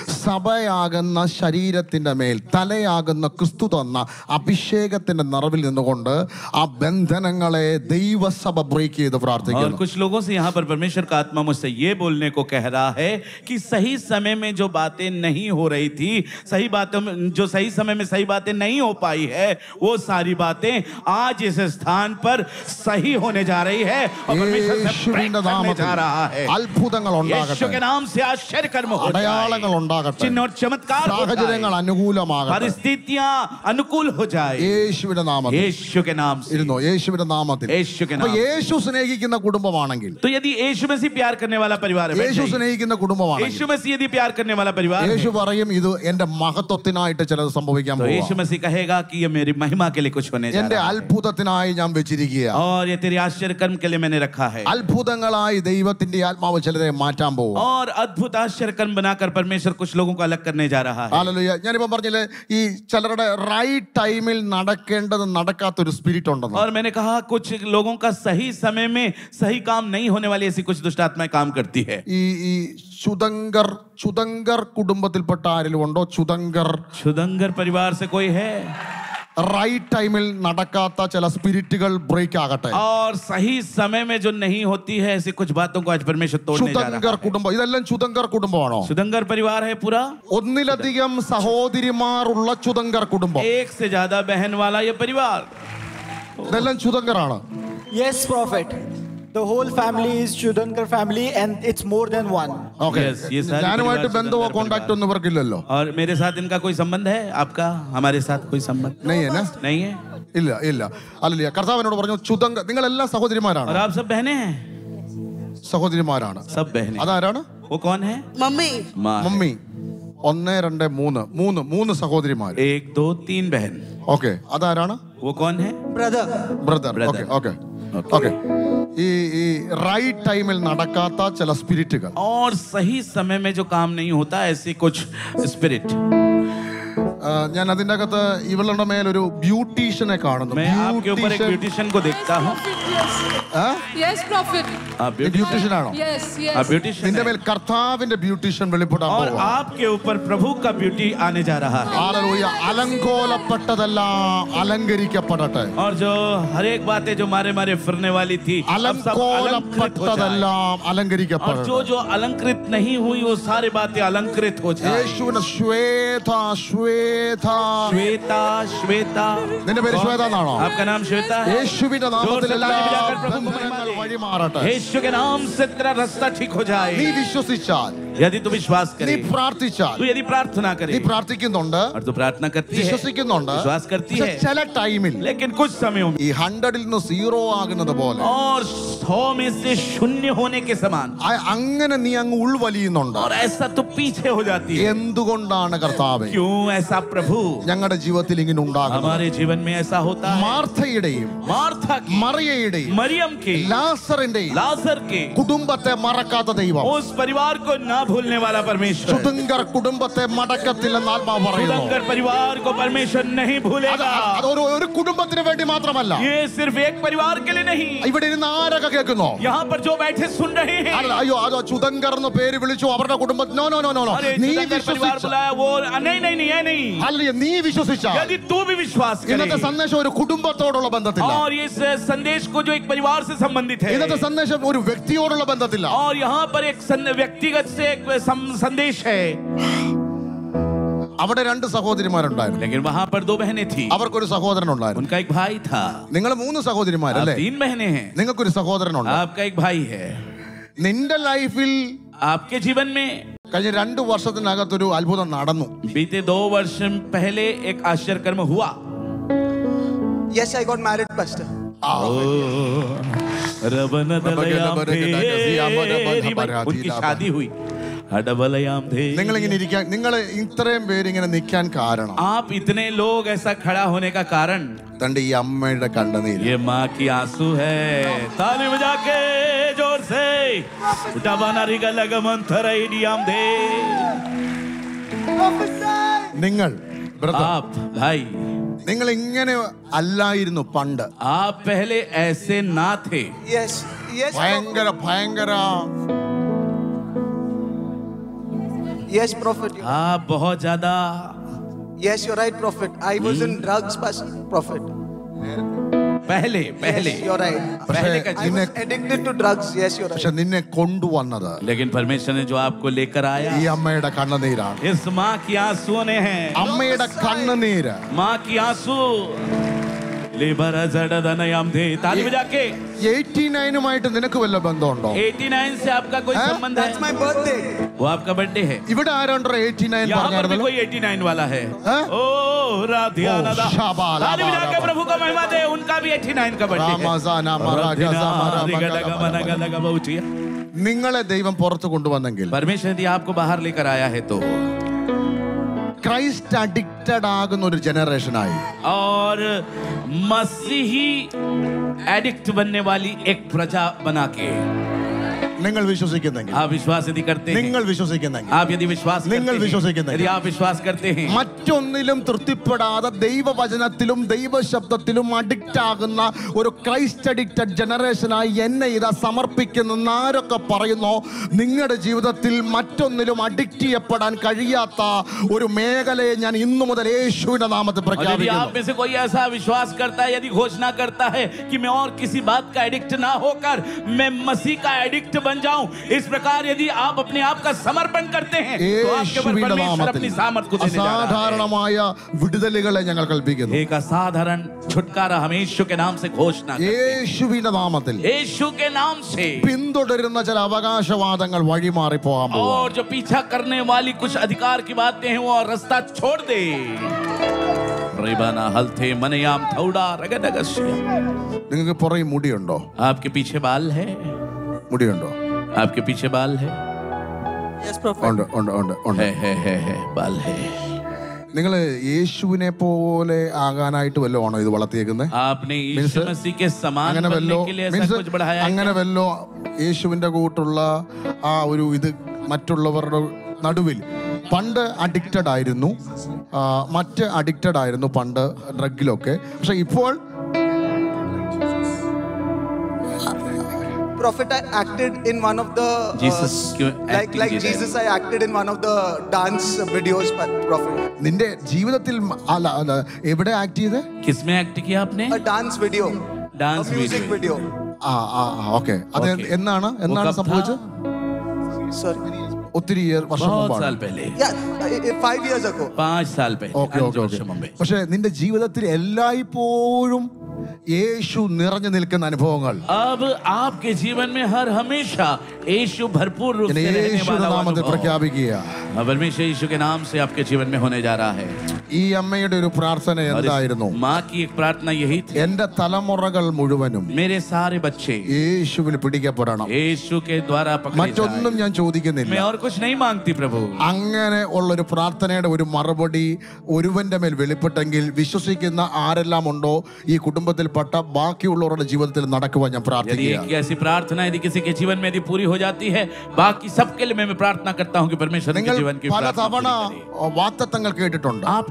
സഭയാകുന്ന ശരീരത്തിൻ്റെ മേൽ തലയാകുന്ന ക്രിസ്തു തന്ന അഭിഷേകത്തിൻ്റെ നിറവിൽ നിന്നുകൊണ്ട് ആ ബന്ധനങ്ങളെ ദൈവസഭ ബ്രേക്ക് ചെയ്ത് और പ്രാർത്ഥിക്കുന്നു कुछ लोगों से यहाँ पर परमेश्वर का आत्मा मुझसे ये बोलने को कह रहा है कि सही समय में जो बातें नहीं हो रही थी सही बातों में जो सही समय में सही बातें नहीं हो पाई है वो सारी बातें आज इस स्थान पर सही होने जा रही है और परमेश्वर से break യേശുവിൻ്റെ करने നാമത്തിൽ जा रहा है അത്ഭുതങ്ങൾ यीशु ഉണ്ടാകട്ടെ के नाम से आश्चर्य कर्म हो അടയാളങ്ങൾ जाए ഉണ്ടാകട്ടെ चिन्ह और चमत्कार हो സാഹചര്യങ്ങൾ जाए അനുകൂലമാകട്ടെ परिस्थितियां अनुकूल हो जाए യേശുവിന്റെ നാമത്തിൽ यीशु के नाम से ഇരുന്നോ യേശുവിന്റെ നാമത്തിൽ യേശു के അപ്പൊ नाम से। യേശു സ്നേഹിക്കുന്ന കുടുംബമാണെങ്കിൽ तो यदि यीशु मसीह प्यार करने वाला परिवार है बैठ യേശു जाइए। സ്നേഹിക്കുന്ന കുടുംബമാണെങ്കിൽ यीशु मसीह यदि प्यार करने वाला परिवार है, യേശു പറയും ഇത് എന്റെ മഹത്വത്തിനായിട്ട് ചിലത് സംഭവിക്കാൻ तो यीशु പോകും मसीह कहेगा कि ये मेरी महिमा के लिए कुछ होने जा എന്റെ रहा है അത്ഭുതത്തിനായി ഞാൻ വെച്ചിരിക്കുക और ये तेरे आश्चर्य कर्म के लिए मैंने रखा है അത്ഭുതങ്ങളായി ദൈവത്തിന്റെ ആത്മാവ് ചിലരെ മാറ്റാൻ പോകും और अद्भुत आश्चर्य कर्म बनाकर परमेश्वर कुछ लोगों को अलग करने जा रहा है ഹല്ലേലൂയ ഞാനിപ്പോ പറഞ്ഞില്ലേ ഈ ചിലരുടെ റൈറ്റ് ടൈമിൽ നടക്കേണ്ടത് നടക്കാത്തൊരു സ്പിരിറ്റ് ഉണ്ടെന്ന് और मैंने कहा कुछ लोगों का सही समय में सही काम नहीं होने वाली ऐसी कुछ दुष्ट आत्माएं काम करती है ഈ ഈ ചുതങ്കർ ചുതങ്കർ കുടുംബത്തിൽപ്പെട്ട ആരെങ്കിലും ഉണ്ടോ ചുതങ്കർ शुदंगर परिवार से कोई है റൈറ്റ് ടൈമിൽ നടക്കാത്ത ചില സ്പിരിറ്റുകൾ ബ്രേക്ക് ആകട്ടെ और सही समय में जो नहीं होती है ऐसी कुछ बातों को आज परमेश्वर तोड़ने जा ചുതങ്കർ रहा है കുടുംബം ഇതെല്ലാം ചുതങ്കർ കുടുംബമാണോ शुदंगर परिवार है पूरा ഒന്നിലധികം സഹോദരിമാർ ഉള്ള ചുതങ്കർ കുടുംബം एक से ज्यादा बहन वाला ये परिवार ഇതെല്ലാം ചുതങ്കറാണ് Yes, Prophet. The whole family is Chudankar family and it's more than one. Okay Yes, ये सारे ഞാനുമായിട്ട് परिवार ബന്ധമോ ചുതങ്കർ കോണ്ടാക്ട് परिवार। ഒന്നും ഇവർക്കില്ലല്ലോ और मेरे साथ इनका कोई संबंध है आपका हमारे साथ कोई संबंध നെയ്യ് എന്നാ? नहीं है ഇല്ല ഇല്ല അല്ലല്ല കർത്താവിനോട് പറഞ്ഞു ചുതങ്ക നിങ്ങളെല്ലാം സഹോദരിമാരാണ് और आप सब बहनें हैं സഹോദരിമാരാണ് सब बहनें അതാരാണ് वो कौन है मम्मी माँ है। മമ്മി ഒന്ന് രണ്ട് മൂന്ന് മൂന്ന് മൂന്ന് സഹോദരിമാർ एक दो तीन बहन ഓക്കെ അതാരാണ് वो कौन है Brother. Brother Brother. Okay okay okay ഈ ഈ റൈറ്റ് ടൈമിൽ നടക്കാത്ത ചില സ്പിരിറ്റുകൾ और सही समय में जो काम नहीं होता ऐसे कुछ स्पिरिट ആ, ഞാൻ അതിൻ്റെ അകത്ത് ഇവളുടെ മേലൊരു ബ്യൂട്ടീഷ്യനെ കാണുന്നു मैं आपके ऊपर एक Beautician- ब्यूटिशियन को देखता हूँ ആ? Yes, prophet. आप ഈ ബ്യൂട്ടീഷ്യൻ ആണോ Yes, yes. आप ब्यूटिशियन നിന്റെ हैं। മേൽ കർത്താവിന്റെ ബ്യൂട്ടീഷ്യൻ വെളിപ്പെടാൻ और പോവാ आपके ऊपर प्रभु का ब्यूटी आने जा रहा है ഹല്ലേലൂയ. അലങ്കോലപ്പെട്ടതെല്ലാം അലങ്കരിക്കപ്പെടട്ടെ और जो हर एक बातें जो मारे मारे फिरने वाली थी अब सब अलंकृत हो जाए। അലങ്കോലപ്പെട്ടതെല്ലാം और അലങ്കരിക്കപ്പെടട്ടെ जो जो अलंकृत नहीं हुई वो सारी बातें अलंकृत हो जाए യേശുവിന്റെ ശ്വേത ശ്വേത श्वेता श्वेता നിന്റെ പേര് ശ്വേത എന്നാണോ आपका नाम श्वेता है യേശുവിന്റെ നാമത്തിൽ जोर से എല്ലാ ताली बजाकर प्रभु को महिमा ബന്ധനങ്ങൾ दे। വഴിമാറട്ടെ यीशु के नाम से तेरा रास्ता ठीक हो നീ जाए വിശ്വസിച്ചാൽ यदि तू विश्वास നീ करे പ്രാർത്ഥിച്ചാൽ तू यदि प्रार्थना करे നീ പ്രാർത്ഥിക്കുന്നുണ്ട് और तू प्रार्थना करती है വിശ്വസിക്കുന്നുണ്ട് विश्वास करती പക്ഷെ है ചില ടൈമിൽ लेकिन कुछ समयों में ഈ ഹൺഡ്രഡിൽ നിന്ന് സീറോ ആകുന്നത് പോലെ और सौ में से शून्य होने के समान ആ- അങ്ങനെ നീ അങ്ങ് ഉൾവലിയുന്നുണ്ട് और ऐसा तो पीछे हो जाती है എന്തുകൊണ്ടാണ് കർത്താവ് क्यों ऐसा प्रभु ഞങ്ങളുടെ ജീവിതത്തിൽ ഇങ്ങനെ ഉണ്ടാകുന്നത് हमारे जीवन में ऐसा होता है മാർത്തയുടെയും मार्था की മറിയയുടെയും मरियम के ലാസറിന്റെയും लाजर के കുടുംബത്തെ മറക്കാത്ത ദൈവം उस परिवार को ना भूलने वाला परमेश्वर ചുതുങ്കർ കുടുംബത്തെ മടക്കത്തില്ലെന്ന് ആത്മാവ് പറയുന്നു सुदंकर परिवार को परमेश्वर नहीं അത് भूलेगा അത് ഒരു ഒരു കുടുംബത്തിന് വേണ്ടി മാത്രമല്ല ये सिर्फ एक परिवार के लिए नहीं ഇവിടെ ഇരുന്ന് ആരൊക്കെ കേൾക്കുന്നോ यहाँ पर जो बैठे सुन रहे हैं അല്ല, അയ്യോ അതോ ചുതങ്കർ എന്ന് പേര് വിളിച്ചു അവരുടെ കുടുംബം no no no no no अरे നീ सुदंकर परिवार വിശ്വസിച്ച बुलाया वो नहीं नहीं नहीं है नहीं അല്ലെങ്കിൽ നീ വിശ്വസിച്ചാൽ यदि तू भी विश्वास ഇന്നത്തെ करे സന്ദേശം ഒരു കുടുംബത്തോടുള്ള ബന്ധത്തില്ല और इस संदेश को जो एक परिवार से संबंधित है ഇന്നത്തെ സന്ദേശം ഒരു വ്യക്തിയോടുള്ള ബന്ധത്തില്ല और यहाँ पर एक सं- व्यक्तिगत से एक सं- संदेश है അവിടെ രണ്ട് സഹോദരിമാരുണ്ടായിരുന്നു लेकिन वहां पर दो बहनें थी അവർക്കൊരു സഹോദരൻ ഉണ്ടായിരുന്നു उनका एक भाई था നിങ്ങൾ മൂന്ന് സഹോദരിമാരല്ലേ आप तीन बहनें हैं നിങ്ങൾക്കൊരു സഹോദരനുണ്ട് आपका एक भाई है നിന്റെ ലൈഫിൽ आपके जीवन में കഴിഞ്ഞ രണ്ട് വർഷത്തിനകത്തൊരു അത്ഭുതം നടന്നു बीते दो वर्ष पहले एक आश्चर्य कर्म हुआ Yes, I got married, Pastor. उनकी शादी हुई हडबलयाम थे നിങ്ങൾ ഇങ്ങനെ ഇരിക്കാൻ നിങ്ങൾ ഇത്രയും പേര് ഇങ്ങനെ നിൽക്കാൻ കാരണം आप इतने लोग ऐसा खड़ा होने का कारण തന്റെ ഈ അമ്മയുടെ കണ്ണുനീര് ये माँ की आंसू है ताली बजा के जोर से उठावाना रिगा लगा मंथर इडियाम दे നിങ്ങൾ brother, आप भाई നിങ്ങൾ ഇങ്ങനെ അല്ലായിരുന്നു പണ്ട് आप पहले ऐसे ना थे Yes, yes, ഭയങ്കര ഭയങ്കര yes, prophet. आप बहुत ज्यादा Yes, you're right, prophet. I was in drugs, Pastor, prophet. पहले पहले Yes, you're right. पहले का I जीवन was addicted to drugs. Yes, you're right. പക്ഷെ നിന്നെ കൊണ്ടുവന്നത് लेकिन परमेश्वर ने जो आपको लेकर आया ഈ അമ്മയുടെ കണ്ണുനീരാണ് इस माँ की आंसुओं ने हैं അമ്മയുടെ കണ്ണുനീര് माँ की आंसू लेबर जड़दनयाम थे ताली बजा के എയ്റ്റി നയനുമായിട്ട് നിനക്ക് വല്ല ബന്ധമുണ്ടോ 89 से आपका कोई हाँ? संबंध That's है my birthday. वो आपका बर्थडे है ഇവിടെ ആരുണ്ടോ എയ്റ്റി നയൻ यहाँ पर भी പറഞ്ഞായിരുന്നല്ലോ कोई 89 वाला है हाँ? ओ राधिया ओ, नदा शाबाला, ताली बजा के बाला, प्रभु का महिमा दे उनका भी 89 का बर्थडे है രാമസാന മറഗസ മറമഗ നിങ്ങളെ ദൈവം പുറത്തു കൊണ്ടുവന്നെങ്കിൽ परमेश्वर यदि आपको बाहर लेकर आया है तो ക്രൈസ്റ്റ് അഡിക്റ്റഡ് ആകുന്ന ഒരു ജനറേഷനായി और मसीही एडिक्ट बनने वाली एक प्रजा बना के നിങ്ങൾ വിശ്വസിക്കുന്നെങ്കിൽ आप विश्वास यदि करते हैं നിങ്ങൾ വിശ്വസിക്കുന്നെങ്കിൽ आप यदि विश्वास നിങ്ങൾ करते हैं വിശ്വസിക്കുന്നെങ്കിൽ यदि आप विश्वास करते हैं മറ്റൊന്നിലും തൃപ്തിപ്പെടാതെ ദൈവവചനത്തിലും ദൈവശബ്ദത്തിലും അഡിക്റ്റ് ആകുന്ന ഒരു ക്രൈസ്റ്റ് അഡിക്റ്റഡ് ജനറേഷനായി എന്നെ ഇതാ സമർപ്പിക്കുന്ന ആരൊക്കെ പറയുന്നോ നിങ്ങളുടെ ജീവിതത്തിൽ മറ്റൊന്നിലും അഡിക്റ്റ് ചെയ്യപ്പെടാൻ കഴിയാത്ത ഒരു മേഖലയെ ഞാൻ ഇന്നു മുതൽ യേശുവിന്റെ നാമത്തിൽ और यदि आप പ്രഖ്യാപിക്കുന്നു में से कोई ऐसा विश्वास करता है यदि घोषणा करता है कि मैं और किसी बात का एडिक्ट ना होकर मैं मसीह का एडिक्ट बन जाऊं इस प्रकार यदि आप अपने आप का समर्पण करते हैं तो आपके ऊपर യേശുവിന്റെ परमेश्वर നാമത്തിൽ अपनी सामर्थ को देने जा रहा है അസാധാരണമായ വിടുതലുകളെ ഞങ്ങൾ കൽപ്പിക്കുന്നു एक असाधारण छुटकारा हम यीशु के नाम से घोषणा करते हैं। യേശുവിന്റെ നാമത്തിൽ यीशु के नाम से പിന്തുടരുന്ന ചില അവകാശവാദങ്ങൾ വഴിമാറി പോകാൻ പോകും और जो पीछा करने वाली कुछ अधिकार की बातें हैं वो रास्ता छोड़ दे रेबाना हलथे मनयाम थौड़ा रगदगस्य നിങ്ങൾക്ക് പുറകെ മുടിയുണ്ടോ आपके पीछे बाल है മുടിയുണ്ടോ आपके पीछे बाल है Yes, prophet. ഉണ്ട് ഉണ്ട് ഉണ്ട് ഉണ്ട് है है है है बाल है നിങ്ങൾ യേശുവിനെ പോലെ ആകാനായിട്ട് വല്ലോ ആണോ ഇത് വളർത്തിയേക്കുന്നത് आपने Means- यीशु मसीह के समान അങ്ങനെ बनने വല്ലോ के लिए ऐसा മീൻസ് कुछ बढ़ाया है അങ്ങനെ വല്ലോ യേശുവിന്റെ കൂട്ടുള്ള ആ ഒരു ഇത് മറ്റുള്ളവരുടെ നടുവിൽ പണ്ട് അഡിക്റ്റഡ് ആയിരുന്നു ആ, മറ്റ് അഡിക്റ്റഡ് ആയിരുന്നു പണ്ട് ഡ്രഗിലൊക്കെ പക്ഷെ ഇപ്പോൾ Prophet, I acted in one of the uh, Jesus, क्यों like acting like की रहे? Jesus. I acted in one of the dance videos, but Prophet, നിന്റെ ജീവിതത്തിൽ മ- അല്ല അല്ല എവിടെ ആക്ട് ചെയ്ത് किसमें एक्ट किया आपने a dance video, Dance a music video. video. ആ ആ ഓക്കെ അത് Okay. എന്നാണ് वो എന്നാണ് कब था? സംഭവിച്ചത് Sorry, ഒത്തിരി year- വർഷം बहुत മുമ്പാണ് साल पहले yeah, uh, uh, five years ago. पांच साल पहले ഓക്കെ अഞ്ച് ഓക്കെ വർഷം മുമ്പേ ഓക്കെ പക്ഷെ നിന്റെ ജീവിതത്തിൽ എല്ലായ്പ്പോഴും യേശു നിറഞ്ഞു നിൽക്കുന്ന അനുഭവങ്ങൾ अब आपके जीवन में हर हमेशा यीशु भरपूर रूप ഞാൻ से रहने യേശുവിന്റെ वाला वो നാമത്തിൽ अनुभव। പ്രഖ്യാപിക്കുക अब परमेश्वर यीशु के नाम से आपके जीवन में होने जा रहा है ഈ അമ്മയുടെ ഒരു പ്രാർത്ഥന और इस എന്തായിരുന്നു माँ की एक प्रार्थना यही थी എന്റെ തലമുറകൾ മുഴുവനും मेरे सारे बच्चे യേശുവിൽ പിടിക്കപ്പെടണം यीशु के द्वारा पकड़े മറ്റൊന്നും जाएं। ഞാൻ ചോദിക്കുന്നില്ല मैं और कुछ नहीं मांगती प्रभु അങ്ങനെ ഉള്ള ഒരു പ്രാർത്ഥനയുടെ ഒരു മറുപടി ഒരുവന്റെ മേൽ വെളിപ്പെട്ടെങ്കിൽ വിശ്വസിക്കുന്ന ആരെല്ലാം ഉണ്ടോ ഈ കുടുംബത്തിൽപ്പെട്ട ബാക്കിയുള്ളവരുടെ ജീവിതത്തിൽ നടക്കുവാൻ ഞാൻ यदि പ്രാർത്ഥിക്കുക एक ऐसी प्रार्थना यदि किसी के जीवन में यदि पूरी हो जाती है बाकी सबके लिए मैं मैं प्रार्थना करता हूँ कि परमेश्वर उनके നിങ്ങൾ जीवन की പല प्रार्थना തവണ पूरी करे। വാക്തത്വങ്ങൾ കേട്ടിട്ടുണ്ട് आपने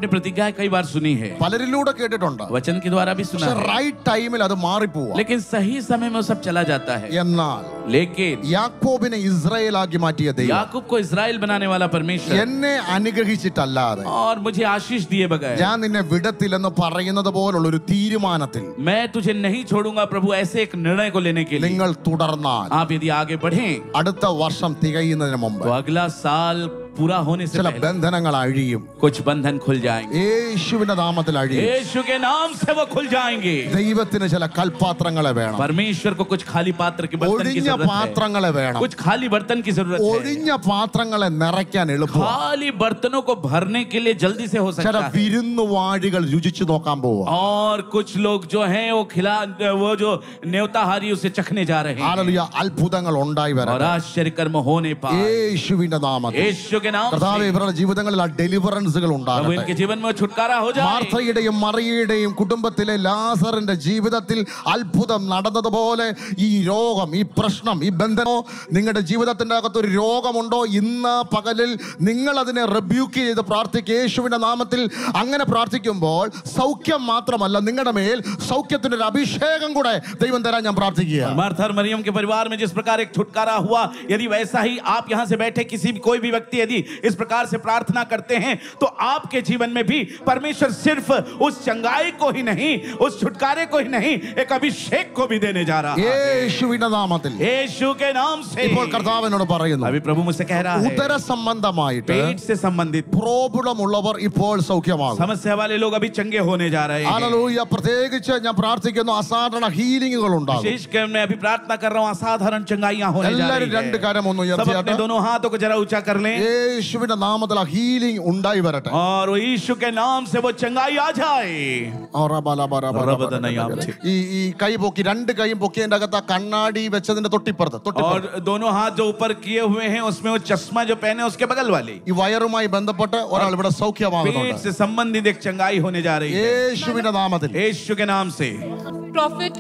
प्रतिज्ञा कई बार सुनी है പലരിലൂടെ കേട്ടിട്ടുണ്ട് वचन के द्वारा भी सुना പക്ഷെ है റൈറ്റ് ടൈമിൽ അത് മാറിപ്പോവാ लेकिन सही समय में वो सब चला जाता है എന്നാൽ लेकिन യാക്കോബിനെ ഇസ്രായേലാക്കി മാറ്റിയ ദൈവം याकूब को इज़राइल बनाने वाला परमेश्वर എന്നെ അനുഗ്രഹിച്ചിട്ടല്ലാതെ और मुझे आशीष दिए बगैर ഞാൻ നിന്നെ വിടത്തില്ലെന്ന് പറയുന്നത് പോലുള്ള ഒരു തീരുമാനത്തിൽ मैं तुझे नहीं छोड़ूंगा प्रभु ऐसे एक निर्णय को लेने के लिए നിങ്ങൾ തുടർന്നാൽ आप यदि आगे बढ़ें അടുത്ത വർഷം തികയുന്നതിന് മുമ്പ് तो अगला साल पूरा होने से ചില पहले ബന്ധനങ്ങൾ അഴിയും कुछ बंधन खुल जाएंगे യേശുവിന്റെ നാമത്തിൽ അഴിയും यीशु के नाम से वो खुल जाएंगे ദൈവത്തിന് ചില കൽപാത്രങ്ങളെ വേണം परमेश्वर को कुछ खाली पात्र की बर्तन की ഒഴിഞ്ഞ जरूरत है പാത്രങ്ങളെ വേണം कुछ खाली बर्तन की जरूरत है ഒഴിഞ്ഞ പാത്രങ്ങളെ നിറയ്ക്കാൻ എളുപ്പം खाली बर्तनों को भरने के लिए जल्दी से हो ചില सकता है വിരുന്നുവാഴികൾ രുചിച്ചു നോക്കാൻ പോവുക और कुछ लोग जो हैं वो खिला वो जो न्योताहारी उसे चखने जा रहे हैं ആലലുയ അത്ഭുതങ്ങൾ ഉണ്ടായി और വരാം आश्चर्य कर्म होने पाए യേശുവിന്റെ നാമത്തിൽ यीशु के नाम കർത്താവ് से ഇവരുടെ ജീവിതങ്ങളിൽ ആ ഡെലിവറൻസുകൾ प्रभु ഉണ്ടാകട്ടെ इनके जीवन में छुटकारा हो जाए മാർത്തയുടെയും മറിയയുടെയും കുടുംബത്തിലെ ലാസറിന്റെ ജീവിതത്തിൽ അത്ഭുതം നടന്നതുപോലെ ഈ രോഗം ഈ പ്രശ്നം ഈ ബന്ധനോ നിങ്ങളുടെ ജീവിതത്തിന്റെ അകത്ത് ഒരു രോഗമുണ്ടോ ഇന്ന് പകലിൽ നിങ്ങൾ അതിനെ റെബ്യൂക്ക് ചെയ്ത് പ്രാർത്ഥിക്കുക യേശുവിന്റെ നാമത്തിൽ അങ്ങനെ പ്രാർത്ഥിക്കുമ്പോൾ സൗഖ്യം മാത്രമല്ല നിങ്ങളുടെ മേൽ സൗഖ്യത്തിന്റെ ഒരു അഭിഷേകം കൂടെ ദൈവം തരാൻ ഞാൻ പ്രാർത്ഥിക്കുക मार्था और मरियम के परिवार में जिस प्रकार एक छुटकारा हुआ यदि वैसा ही आप यहाँ से बैठे किसी भी कोई भी व्यक्ति यदि इस प्रकार से प्रार्थना करते हैं तो आपके जीवन में भी परमेश्वर सिर्फ उस चंगाई को ही नहीं उस छुटकारे को ही नहीं एक अभिषेक को भी देने जा रहा है യേശുവിന്റെ നാമത്തിൽ यीशु के नाम से ഇപ്പോൾ കർത്താവിനോട് പറയുന്നു अभी प्रभु मुझसे कह रहा है ഉദര സംബന്ധമായിട്ട് पेट से संबंधित പ്രോബ്ലം ഉള്ളവർ ഇപ്പോൾ സൗഖ്യമാകും समस्या वाले लोग अभी चंगे होने जा रहे हैं ഹല്ലേലൂയ പ്രത്യേകിച്ച് ഞാൻ പ്രാർത്ഥിക്കുന്നു അസാധാരണ ഹീലിംഗുകൾ ഉണ്ടാകും विशेष कर मैं अभी प्रार्थना कर रहा हूँ असाधारण चंगाइयां होने जा എല്ലാവരും रही രണ്ട് है കാര്യം ഒന്ന് सब अपने ഉയർത്തിയാട്ടെ दोनों हाथों को जरा ऊंचा कर लें യേശുവിന്റെ നാമത്തിൽ ആ ഹീലിംഗ് ഉണ്ടായി വരട്ടെ और वो यीशु के नाम से वो चंगाई आ जाए ആ, റബ, ലബ, റബ, റബ, റബ തന്നെ റബ, യാം റബ. ചെയ്. ഈ ഈ കൈ പൊക്കി രണ്ട് കൈയും പൊക്കിയതിന്റെ അകത്ത് ആ കണ്ണാടി വെച്ചതിന്റെ തൊട്ടിപ്പുറത്ത് തൊട്ടിപ്പുറത്ത് और दोनों हाथ जो ऊपर किए हुए हैं उसमें वो चश्मा जो पहने उसके बगल वाले ഈ വയറുമായി ബന്ധപ്പെട്ട് ഒരാൾ ഇവിടെ पेट സൗഖ്യമാകുന്നുണ്ട് से संबंधित एक चंगाई होने जा रही है യേശുവിന്റെ നാമത്തിൽ यीशु के नाम से Prophet,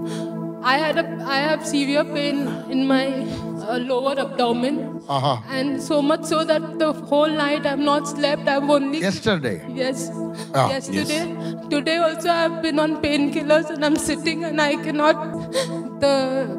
I had a I have severe pain in my uh, lower abdomen, ആഹാ and so much so that the whole night I've not slept. I've only yesterday yes, Ah, yes. Today, today also I've been on painkillers, and I'm sitting and I cannot. The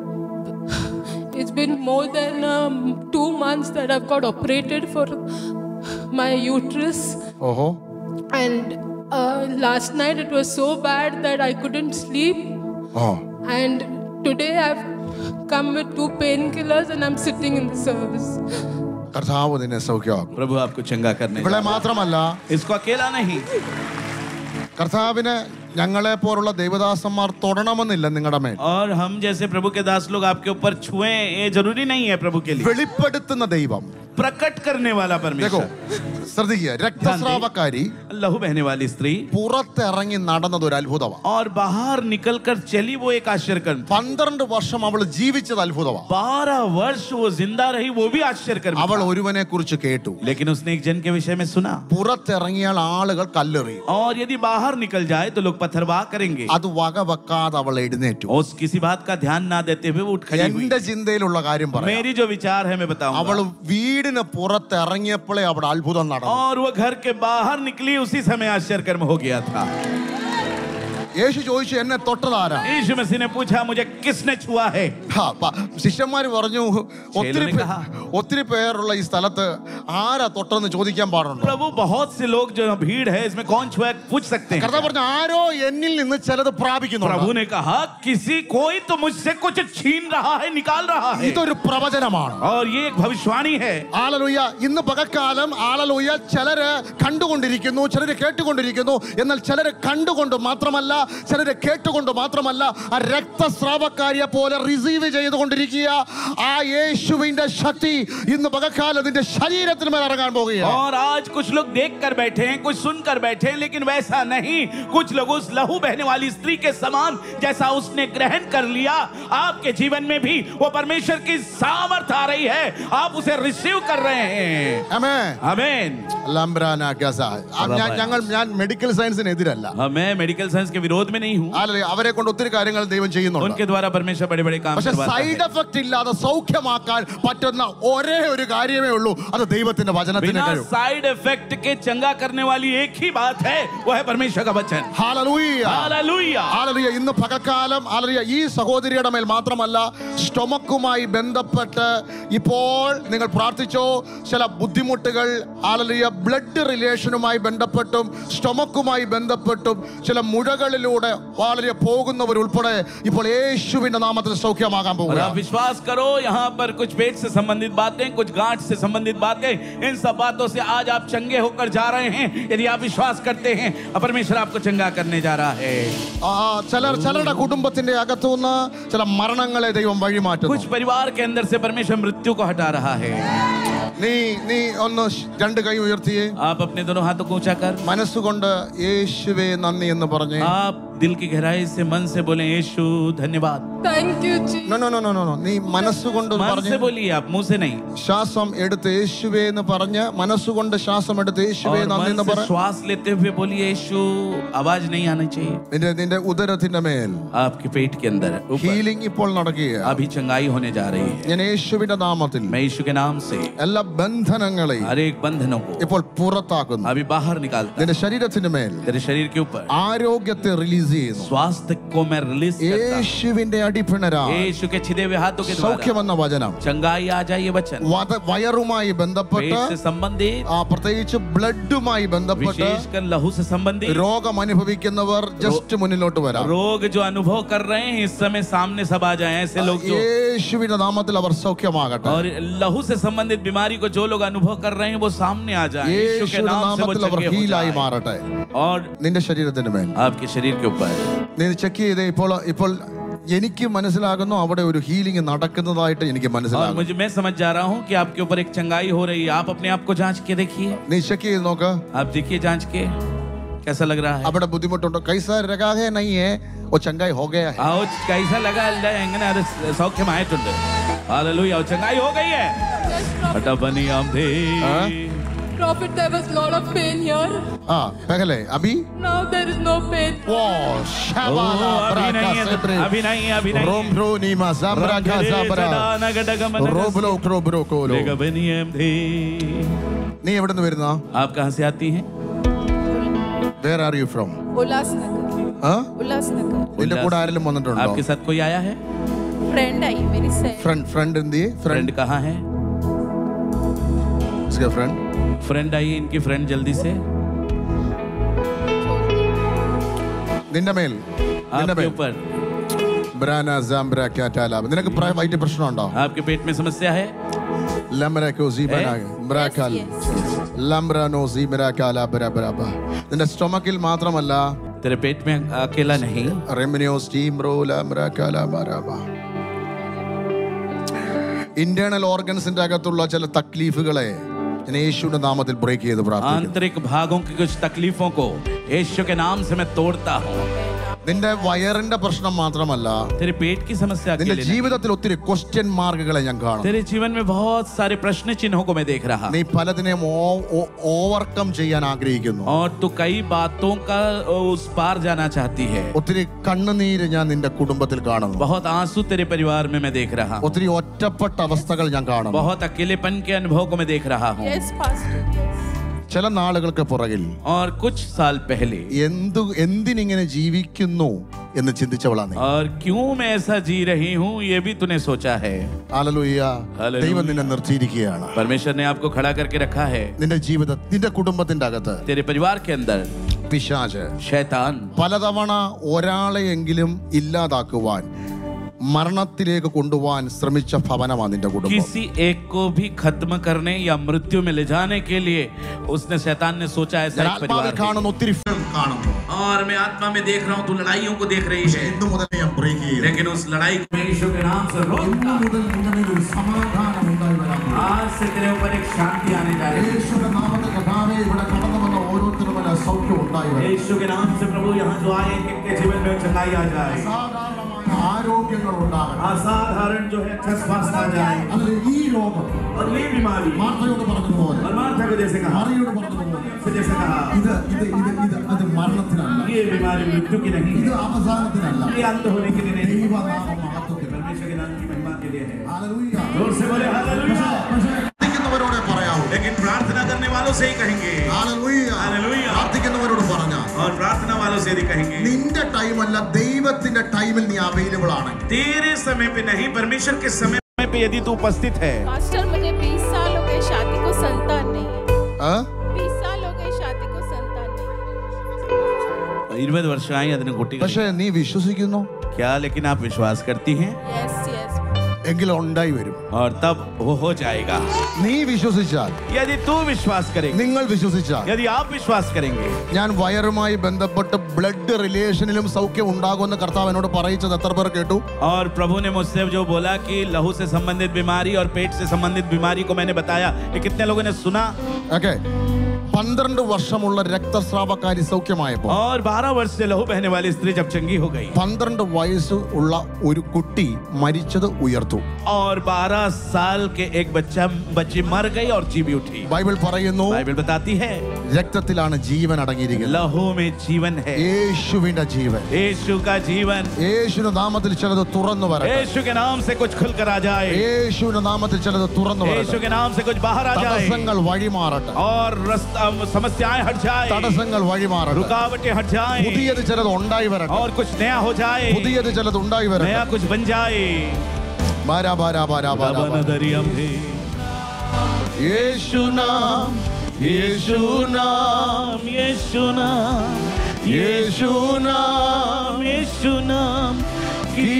it's been more than um, two months that I've got operated for my uterus. ഓഹോ And uh, last night it was so bad that I couldn't sleep. ഓ And today I've come with two painkillers and I'm sitting in the service. കർത്താവ് നിന്നെ സൗഖ്യമാക്കും प्रभु आपको चंगा करने ഇവിടെ जा रहा മാത്രമല്ല है। इसको अकेला नहीं കർത്താവിന് ഞങ്ങളെ പോലുള്ള ദൈവദാസന്മാർ തൊടണമെന്നില്ല നിങ്ങളുടെ മേൽ और हम जैसे प्रभु के दास लोग आपके ऊपर छुए ये जरूरी नहीं है प्रभु के लिए വെളിപ്പെടുത്തുന്ന ദൈവം प्रकट करने वाला देखो परमेश्वर ശ്രദ്ധിക്കുക രക്തസ്രാവക്കാരി लहू बहने वाली स्त्री പുറത്തിറങ്ങി നടന്നത് ഒരു അത്ഭുതമാണ് और बाहर निकलकर चली वो एक आश्चर्य कर्म था പന്ത്രണ്ട് വർഷം അവൾ ജീവിച്ചത് അത്ഭുതമാണ് बारह वर्ष वो जिंदा रही वो भी आश्चर्य कर्म അവൾ था। ഒരുവനെ കുറിച്ച് കേട്ടു लेकिन उसने एक जन के विषय में सुना പുറത്തിറങ്ങിയാൽ ആളുകൾ കല്ലെറിയും और यदि बाहर निकल जाए तो लोग पत्थरवाह करेंगे അത് വകവെക്കാതെ അവൾ എഴുന്നേറ്റു और उस किसी बात का ध्यान ना देते हुए वो उठ खड़ी हुई എന്റെ ചിന്തയിലുള്ള കാര്യം പറയാം मेरी जो विचार है मैं बताऊंगा അവൾ വീടിന് പുറത്തിറങ്ങിയപ്പോഴേ അവിടെ അത്ഭുതം നടന്നു और वो घर के बाहर निकली उसी समय आश्चर्य कर्म हो गया था യേശു ചോദിച്ചു എന്നെ തൊട്ടതാരാ यीशु मसीह ने पूछा मुझे किसने छुआ है ഹാ, പ- ശിഷ്യന്മാര് പറഞ്ഞു ഒത്തിരി ശേലനെ പേ- കഹാ. ഒത്തിരി പേരുള്ള ഈ സ്ഥലത്ത് ആരാ തൊട്ടെന്ന് ചോദിക്കാൻ പാടുണ്ടോ प्रभु बहुत से लोग जो भीड़ है इसमें कौन छुआ है पूछ सकते हैं കർത്താവ് പറഞ്ഞു ആരോ എന്നിൽ നിന്ന് ചിലത് പ്രാപിക്കുന്നു प्रभु ने कहा किसी कोई तो मुझसे कुछ छीन रहा है निकाल रहा है ഇതൊരു പ്രവചനമാണ് और ये एक भविष्यवाणी है ആലലൂയ ഇന്ന് പകക്കാലം ആലലൂയ ചിലര് കണ്ടുകൊണ്ടിരിക്കുന്നു ചിലര് കേട്ടുകൊണ്ടിരിക്കുന്നു എന്നാൽ ചിലര് കണ്ടുകൊണ്ട് മാത്രമല്ല ചിലര് കേട്ടുകൊണ്ട് മാത്രമല്ല ആ രക്തസ്രാവക്കാരിയെ പോലെ റിസീവ് ചെയ്തുകൊണ്ടിരിക്കുക ആ യേശുവിന്റെ ശക്തി ഇന്ന് പകക്കാലം നിന്റെ ശരീരത്തിന് മേൽ ഇറങ്ങാൻ പോകുകയാണ് और आज कुछ लोग देख कर बैठे हैं कुछ सुन कर बैठे हैं लेकिन वैसा नहीं कुछ लोग उस लहू बहने वाली स्त्री के समान जैसा उसने ग्रहण कर लिया आपके जीवन में भी वो परमेश्वर की सामर्थ आ रही है आप उसे रिसीव कर रहे हैं ആമേ हमें ലംബ്രാന ഗസ. ആ, ഞാൻ- ഞങ്ങൾ ഞാൻ മെഡിക്കൽ സയൻസിനെതിരല്ല हमें मेडिकल साइंस के विरोध विरोध में नहीं हूँ അല്ലെ അവരെ കൊണ്ട് ഒത്തിരി കാര്യങ്ങൾ ദൈവം ചെയ്യുന്നുണ്ട് उनके द्वारा परमेश्वर बड़े बड़े काम പക്ഷെ करवाता സൈഡ് है എഫക്ട് ഇല്ലാതെ സൗഖ്യമാക്കാൻ പറ്റുന്ന ഒരേ ഒരു കാര്യമേ ഉള്ളൂ അത് ദൈവത്തിന്റെ വചനത്തിന്റെ बिना കഴിവ് साइड इफेक्ट के चंगा करने वाली एक ही बात है वो है परमेश्वर का वचन ഹാലലൂയ हालेलुया ആലലിയ ഇന്ന് പകൽക്കാലം ആലലിയ ഈ സഹോദരിയുടെ മേൽ മാത്രമല്ല സ്റ്റൊമക്കുമായി ബന്ധപ്പെട്ട് ഇപ്പോൾ നിങ്ങൾ പ്രാർത്ഥിച്ചോ ചില ബുദ്ധിമുട്ടുകൾ ആലലിയ ബ്ലഡ് റിലേഷനുമായി ബന്ധപ്പെട്ടും സ്റ്റൊമക്കുമായി ബന്ധപ്പെട്ടും ചില മുഴകളിലൂടെ വളരെ പോകുന്നവർ ഉൾപ്പെടെ ഇപ്പോൾ യേശുവിന്റെ നാമത്തിൽ സൗഖ്യമാകാൻ और പോകുക आप विश्वास करो यहाँ पर कुछ पेट से संबंधित बातें कुछ गांठ से संबंधित बातें इन सब बातों से आज आप चंगे होकर जा रहे हैं यदि आप विश्वास करते हैं और परमेश्वर आपको चंगा करने जा रहा है ആ, ചിലർ ചിലരുടെ കുടുംബത്തിന്റെ അകത്തുനിന്ന് ചില മരണങ്ങളെ ദൈവം വഴിമാറ്റുന്നു कुछ परिवार के अंदर से परमेश्वर मृत्यु को हटा रहा है നീ നീ ഒന്ന് രണ്ട് കൈ ഉയർത്തിയേ आप अपने दोनों हाथों को ऊंचा कर മനസ്സുകൊണ്ട് യേശുവേ നന്ദി എന്ന് പറഞ്ഞേ आप दिल की गहराई से मन से बोले यीशु धन्यवाद Thank you, Jesus. No, no, no, no, no, no. നീ മനസ്സുകൊണ്ട് मन പറഞ്ഞ് से बोलिए आप मुंह से नहीं ശ്വാസം എടുത്ത് യേശുവേ എന്ന് പറഞ്ഞ് മനസ്സുകൊണ്ട് ശ്വാസം എടുത്ത് യേശുവേ और നന്ദി मन എന്ന് से പറ श्वास लेते हुए बोलिए यीशु आवाज नहीं आनी चाहिए നിന്റെ നിന്റെ ഉദരത്തിന്റെ മേൽ आपके पेट के अंदर ऊपर ഹീലിംഗ് ഇപ്പോൾ നടക്കുക अभी चंगाई होने जा रही है ഞാൻ യേശുവിന്റെ നാമത്തിൽ मैं यीशु के नाम से എല്ലാ ബന്ധനങ്ങളെയും हर एक बंधनों को ഇപ്പോൾ പുറത്താക്കുന്നു अभी बाहर निकालता നിന്റെ ശരീരത്തിന്റെ മേൽ तेरे शरीर के ऊपर ആരോഗ്യത്തെ റിലീസ് ചെയ്യുന്നു स्वास्थ्य को मैं रिलीज करता हूं। യേശുവിന്റെ അടിപ്പിണരാ यीशु के छिदे हुए हाथों के द्वारा സൗഖ്യമെന്ന വചനം चंगाई आ जाइए वचन വത- വയറുമായി ബന്ധപ്പെട്ട് पेट से संबंधित ആ പ്രത്യേകിച്ച് ബ്ലഡുമായി ബന്ധപ്പെട്ട് विशेषकर लहू से संबंधित രോഗം അനുഭവിക്കുന്നവർ ജസ്റ്റ് മുന്നിലോട്ട് വരാം रोग जो अनुभव कर रहे हैं इस समय सामने सब आ जाए ऐसे लोग जो യേശുവിന്റെ നാമത്തിൽ അവർ സൗഖ്യമാകട്ടെ और लहू से संबंधित बीमारी को जो लोग अनुभव कर रहे हैं वो सामने आ जाए यीशु के യേശുവിന്റെ नाम से वो നാമത്തിൽ അവർ चंगे हो ഹീലായി जाए। മാറട്ടെ और നിന്റെ ശരീരത്തിന്റെ മേൽ आपके शरीर के ऊपर നീ ചെക്ക് ചെയ്തേ ഇപ്പോൾ ഇപ്പോൾ എനിക്ക് മനസ്സിലാകുന്നു അവിടെ ഒരു ഹീലിംഗ് നടക്കുന്നതായിട്ട് എനിക്ക് और മനസ്സിലാകും मुझे मैं समझ जा रहा हूँ कि आपके ऊपर एक चंगाई हो रही है आप अपने आप को जांच के देखिए നീ ചെക്ക് ചെയ്ത് നോക്ക് आप देखिए जांच के कैसा लग रहा है അവിടെ ബുദ്ധിമുട്ടുണ്ടോ കൈസ രകാഹേ നയ്യേ ഓ ചങ്കായി ഹോ ഗയാ ഹൈ. ആ ഓ കൈസ ലഗാ അല്ല എങ്ങനെ അത് സൗഖ്യമായിട്ടുണ്ട് ഹല്ലേലൂയ ഓ ചങ്ങായി ഹോ ഗई है अटा बनी आंधे Prophet, there was a lot of pain here. ആ പെഹലെ Abi Now there is no pain. ഓ ओ, ശബാല अभी ബ്രാക नहीं है സെബ്രെ. अभी नहीं है अभी नहीं റോം ബ്രോ നീമ സാംബ്ര ഖ സാബ്ര. റോബ്ലോ ക്രോ ബ്രോ കോലോ. നീ എവിടെ നിന്ന് വരുന്ന आप कहाँ से आती हैं where are you from Ulhasnagar Ulhasnagar നിന്റെ കൂടെ ആരെങ്കിലും വന്നിട്ടുണ്ടോ आपके साथ कोई आया है फ्रेंड आई मेरी से ഫ്രണ്ട് ഫ്രണ്ട് എന്തി ഫ്രണ്ട് फ्रेंड कहाँ है ഫ്രണ്ട് फ्रेंड आई है इनकी फ्रेंड जल्दी से നിന്റെ മേൽ നിന്റെ आपके മേൽ ऊपर ബ്രാന സാംബ്ര കാറ്റാലാബ് നിനക്ക് പ്ര- വയറ്റ് പ്രശ്നമുണ്ടോ आपके पेट में समस्या है ലംബ്രക്കോ സീബന ബ്രാക്കാൽ ലംബ്രനോ സീബര കാല ബര ബര ബ. നിന്റെ സ്റ്റൊമക്കിൽ മാത്രമല്ല तेरे पेट में अकेला नहीं റെമിനിയോ സ്റ്റീംറോ ലംബ്ര കാല ബര ബ. ഇന്റേണൽ ഓർഗൻസിന്റെ അകത്തുള്ള ചില തക്ലീഫുകളെ ഞാൻ യേശുവിന്റെ നാമത്തിൽ ബ്രേക്ക് ചെയ്ത് പ്രാർത്ഥിക്കുന്നു आंतरिक भागों की कुछ तकलीफों को यीशु के नाम से मैं तोड़ता हूँ നിന്റെ വയറിന്റെ പ്രശ്നം മാത്രമല്ല तेरे पेट की समस्या के നിന്റെ लिए नहीं। ജീവിതത്തിൽ ഒത്തിരി ക്വസ്റ്റ്യൻ മാർക്കുകളെ ഞാൻ കാണും तेरे जीवन में बहुत सारे प्रश्न चिन्हों को मैं देख रहा നീ പലതിനെയും ഓവർകം ചെയ്യാൻ ആഗ്രഹിക്കുന്നു और तू कई बातों का उस पार जाना चाहती है ഒത്തിരി കണ്ണുനീര് ഞാൻ നിന്റെ കുടുംബത്തിൽ കാണുന്നു बहुत आंसू तेरे परिवार में मैं देख रहा हूँ ഒത്തിരി ഒറ്റപ്പെട്ട അവസ്ഥകൾ ഞാൻ കാണുന്നു बहुत अकेलेपन के अनुभव को मैं देख रहा हूँ यस पास्टर यस ചില നാളുകൾക്ക് പുറകിൽ और कुछ साल पहले എന്തു എന്തിനിങ്ങനെ ജീവിക്കുന്നു എന്ന് ചിന്തിച്ചവളാണ് നീ. और क्यों मैं ऐसा जी रही हूँ ये भी तूने सोचा है ഹല്ലേലൂയ ഹല്ലേലൂയ. ദൈവം നിന്നെ നിർത്തിയിരിക്കുകയാണ് परमेश्वर ने आपको खड़ा करके रखा है നിന്റെ ജീവിത നിന്റെ കുടുംബത്തിന്റെ അകത്ത് तेरे परिवार के अंदर പിശാച് शैतान പലതവണ ഒരാളെയെങ്കിലും ഇല്ലാതാക്കുവാൻ മരണത്തിലേക്ക് കൊണ്ടുപോകാൻ ശ്രമിച്ച ഭവനമാണ് നിന്റെ കുടുംബം किसी एक को भी खत्म करने या मृत्यु में ले जाने के लिए उसने शैतान ने सोचा ऐसा ഞാൻ एक ആത്മാവിൽ परिवार है। കാണുന്ന ഒത്തിരി film കാണുന്നു और मैं आत्मा में देख रहा हूँ तू लड़ाइयों को देख रही है ഇന്നു മുതൽ ഞാൻ ബ്രേക്ക് ചെയ്യും लेकिन उस लड़ाई को मैं यीशु के नाम से रोकता हूँ। മുതൽ നിന്റെ മേൽ ഒരു സമാധാനം ഉണ്ടായി വരാൻ പോകുന്നു. आज से तेरे ऊपर एक शांति आने जा रही है യേശുവിന്റെ നാമത്തിൽ കർത്താവേ ഇവിടെ കടന്നു വന്ന ഓരോരുത്തരും മേൽ സൗഖ്യം ഉണ്ടായി വരും यीशु के नाम से प्रभु यहाँ जो आए हैं, इनके जीवन में चंगाई आ जाए സാധാരണമായ ആരോഗ്യങ്ങൾ ഉണ്ടാകണം असाधारण जो है अच्छा स्वास्थ्य आ जाए അതിൽ ഈ രോഗം और ये बीमारी മാർത്തയോട് പറഞ്ഞതുപോലെ और मार्था को जैसे कहा മറിയോട് പറഞ്ഞതുപോലെ से जैसे कहा ഇത് ഇത് ഇത് ഇത് അത് മരണത്തെ അവസാനത്തിനല്ല ये बीमारी मृत्यु की नहीं ഇത് है അവസാനത്തിനല്ല ये अंत होने के लिए नहीं ദൈവനാമ മഹത്വത്തിന് परमेश्वर के नाम की महिमा के लिए है ഹല്ലേലൂയ. जोर से बोले हालेलुया പ്രാർത്ഥിക്കുന്നവരോടെ പറയാവൂ लेकिन प्रार्थना करने वालों से ही कहेंगे ഹല്ലേലൂയ. ഹല്ലേലൂയ. പ്രാർത്ഥിക്കുന്നവരോട് പറഞ്ഞ और प्रार्थना वालों से भी कहेंगे നിന്റെ ടൈമല്ല ദൈവത്തിന്റെ ടൈമിൽ നീ അവൈലബിൾ ആണെങ്കിൽ तेरे समय पे नहीं परमेश्वर के समय पे यदि तू उपस्थित है मास्टर मुझे 20 साल हो गए शादी को संतान नहीं है ആ? 20 साल हो गए शादी को संतान नहीं है ഇരുപത് വർഷമായി അതിന് കുട്ടികൾ പക്ഷേ നീ വിശ്വസിക്കുന്നു क्या लेकिन आप विश्वास करती हैं यस यस എങ്കിൽ ഉണ്ടായി വരും और तब वो हो जाएगा നീ വിശ്വസിച്ചാൽ यदि तू विश्वास करेंगे നിങ്ങൾ വിശ്വസിച്ചാൽ यदि आप विश्वास करेंगे ഞാൻ വയറുമായി ബന്ധപ്പെട്ട് ബ്ലഡ് റിലേഷനിലും സൗഖ്യം ഉണ്ടാകുമെന്ന് കർത്താവ് എന്നോട് പറയിച്ചത് എത്ര പേർ കേട്ടു और प्रभु ने मुझसे जो बोला कि लहू से संबंधित बीमारी और पेट से संबंधित बीमारी को मैंने बताया ये कितने लोगों ने सुना ഓക്കെ പന്ത്രണ്ട് വർഷമുള്ള രക്തസ്രാവക്കാരി സൗഖ്യമായപ്പോ और 12 वर्ष से लहू बहने वाली स्त्री जब चंगी हो गई പന്ത്രണ്ട് വയസ്സ് ഉള്ള ഒരു കുട്ടി മരിച്ചത് ഉയർത്തു और 12 साल के एक बच्चा बच्ची मर गई और जी भी उठी ബൈബിൾ പറയുന്നു बाइबल बताती है രക്തത്തിലാണ് ജീവൻ അടങ്ങിയിരിക്കുന്നത് लहू में जीवन है യേശുവിന്റെ ജീവൻ यीशु का जीवन യേശുവിന്റെ നാമത്തിൽ ചിലത് തുറന്നു വരട്ടെ यीशु के नाम से कुछ खुल कर आ जाए യേശുവിന്റെ നാമത്തിൽ ചിലത് തുറന്നു यीशु വരട്ടെ के नाम से कुछ बाहर आ जाए തടസ്സങ്ങൾ വഴിമാറട്ടെ और रास्ता समस्याएं हट जाए തടസ്സങ്ങൾ വഴിമാറട്ടെ रुकावटें हट जाए പുതിയത് ചിലത് ഉണ്ടായി വരട്ടെ और कुछ नया हो जाए പുതിയത് ചിലത് ഉണ്ടായി വരട്ടെ नया कुछ बन जाए ബാരാ ബാരാ ബാരാ ബാരാ ബാരാ. दरिया में യേശു നാം യേശു നാം यीशु नाम യേശു നാം यीशु नाम की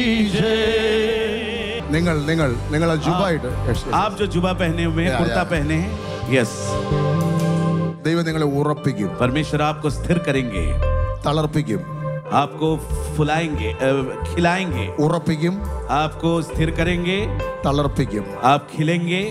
जय നിങ്ങൾ നിങ്ങൾ നിങ്ങൾ ജുബായിട്ട് आप जो जुबा पहने हुए हैं या, कुर्ता या। पहने हैं यस ദൈവം നിങ്ങളെ ഉറപ്പിക്കും परमेश्वर आपको स्थिर करेंगे തളർപ്പിക്കും आपको फुलाएंगे अ, खिलाएंगे ഉറപ്പിക്കും आपको स्थिर करेंगे തളർപ്പിക്കും आप खिलेंगे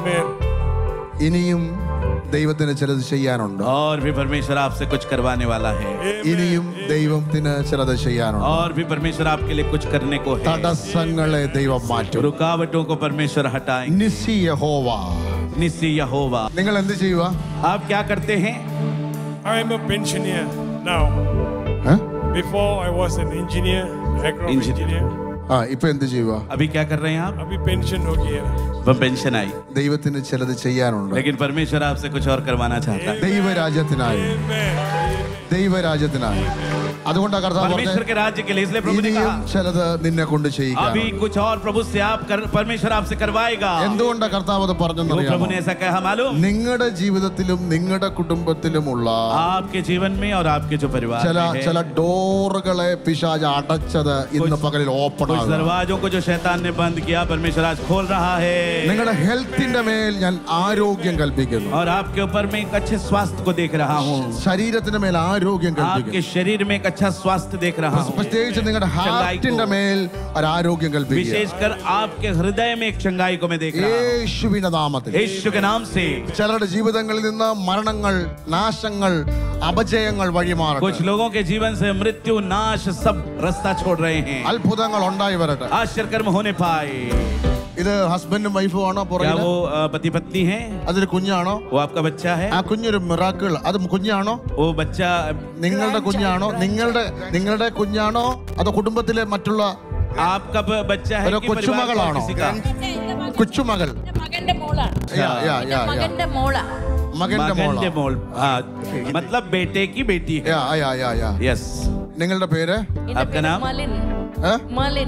ഇനിയും ദൈവത്തിന് ചിലത് ചെയ്യാനുണ്ട് और भी परमेश्वर आपसे कुछ करवाने वाला है ഇനിയും ദൈവത്തിന് ചിലത് ചെയ്യാനുണ്ട് और भी परमेश्वर आपके लिए कुछ करने को है തടസ്സങ്ങളെ ദൈവം മാറ്റും रुकावटों को परमेश्वर हटाएंगे നിസി യഹോവ निसी यहोवा നിങ്ങൾ എന്ത് ചെയ്യുക आप क्या करते हैं I am a pensioner now. ഏ? Before I was an engineer, aircraft Engineer. engineer. ആ ഇപ്പൊ എന്ത് ചെയ്യുക अभी क्या कर रहे हैं आप अभी पेंशन हो गया वह पेंशन आई ദൈവത്തിന് ചിലത് ചെയ്യാനുണ്ട് लेकिन परमेश्वर आपसे कुछ और करवाना चाहता है ദൈവരാജ്യത്തിനായി Amen. ദൈവരാജ്യത്തിനായി അതുകൊണ്ടാ കർത്താവ് परमेश्वर പറഞ്ഞത് के राज्य के लिए इसलिए प्रभु ने ഇനിയും कहा ചിലത് നിന്നെ കൊണ്ട് अभी ചെയ്യിക്കാം कुछ और प्रभु से आप कर, परमेश्वर आपसे करवाएगा എന്തുകൊണ്ടാ കർത്താവ് അത് वो प्रभु പറഞ്ഞെന്നറിയാമോ ने ऐसा कहा मालूम നിങ്ങളുടെ ജീവിതത്തിലും നിങ്ങളുടെ കുടുംബത്തിലുമുള്ള आपके जीवन में और आपके जो परिवार ചില में है, ചില ഡോറുകളെ പിശാജ് അടച്ചത് ഇന്ന് പകലിൽ ഓപ്പൺ कुछ ആകും दरवाजों को जो शैतान ने बंद किया परमेश्वर आज खोल रहा है നിങ്ങളുടെ ഹെൽത്തിന്റെ മേൽ ഞാൻ ആരോഗ്യം കൽപ്പിക്കുന്നു और आपके ऊपर मैं एक अच्छे स्वास्थ्य को देख रहा हूँ ശരീരത്തിന്റെ മേൽ ആരോഗ്യം आपके കൽപ്പിക്കുന്നു शरीर में एक अच्छा स्वास्थ्य देख रहा हूँ പ്രത്യേകിച്ച് നിങ്ങളുടെ ഹാർട്ടിന്റെ മേൽ ഒരു ആരോഗ്യം കൽപ്പിക്കുക विशेषकर आपके हृदय में एक चंगाई को मैं देख रहा हूँ യേശുവിന്റെ നാമത്തിൽ यीशु के नाम से ചിലരുടെ ജീവിതങ്ങളിൽ നിന്ന് മരണങ്ങൾ നാശങ്ങൾ അപജയങ്ങൾ വഴിമാറട്ടെ कुछ लोगों के जीवन से मृत्यु नाश सब रास्ता छोड़ रहे हैं അത്ഭുതങ്ങൾ ഉണ്ടായി വരട്ടെ आश्चर्य कर्म होने पाए ഇത് ഹസ്ബൻഡും വൈഫും ആണോ क्या പുറകില് वो अ, पति पत्नी है അതൊരു കുഞ്ഞാണോ वो आपका बच्चा है ആ കുഞ്ഞൊരു മിറാക്കിൾ അത് കുഞ്ഞാണോ वो बच्चा നിങ്ങളുടെ കുഞ്ഞാണോ നിങ്ങളുടെ നിങ്ങളുടെ കുഞ്ഞാണോ അതോ കുടുംബത്തിലെ മറ്റുള്ള आपका ब- बच्चा है ഒരു कि परिवार का കൊച്ചുമകളാണോ किसी का കൊച്ചുമകൾ മകന്റെ മോളാണ് യാ, യാ, യാ, യാ. മകന്റെ മോളാ മകന്റെ മോള मगन मोल हाँ मतलब बेटे की बेटी है യാ, യാ, യാ, യാ. यस നിങ്ങളുടെ പേര് എന്റെ आपका പേര് नाम? മലിൻ ഏ? മലിൻ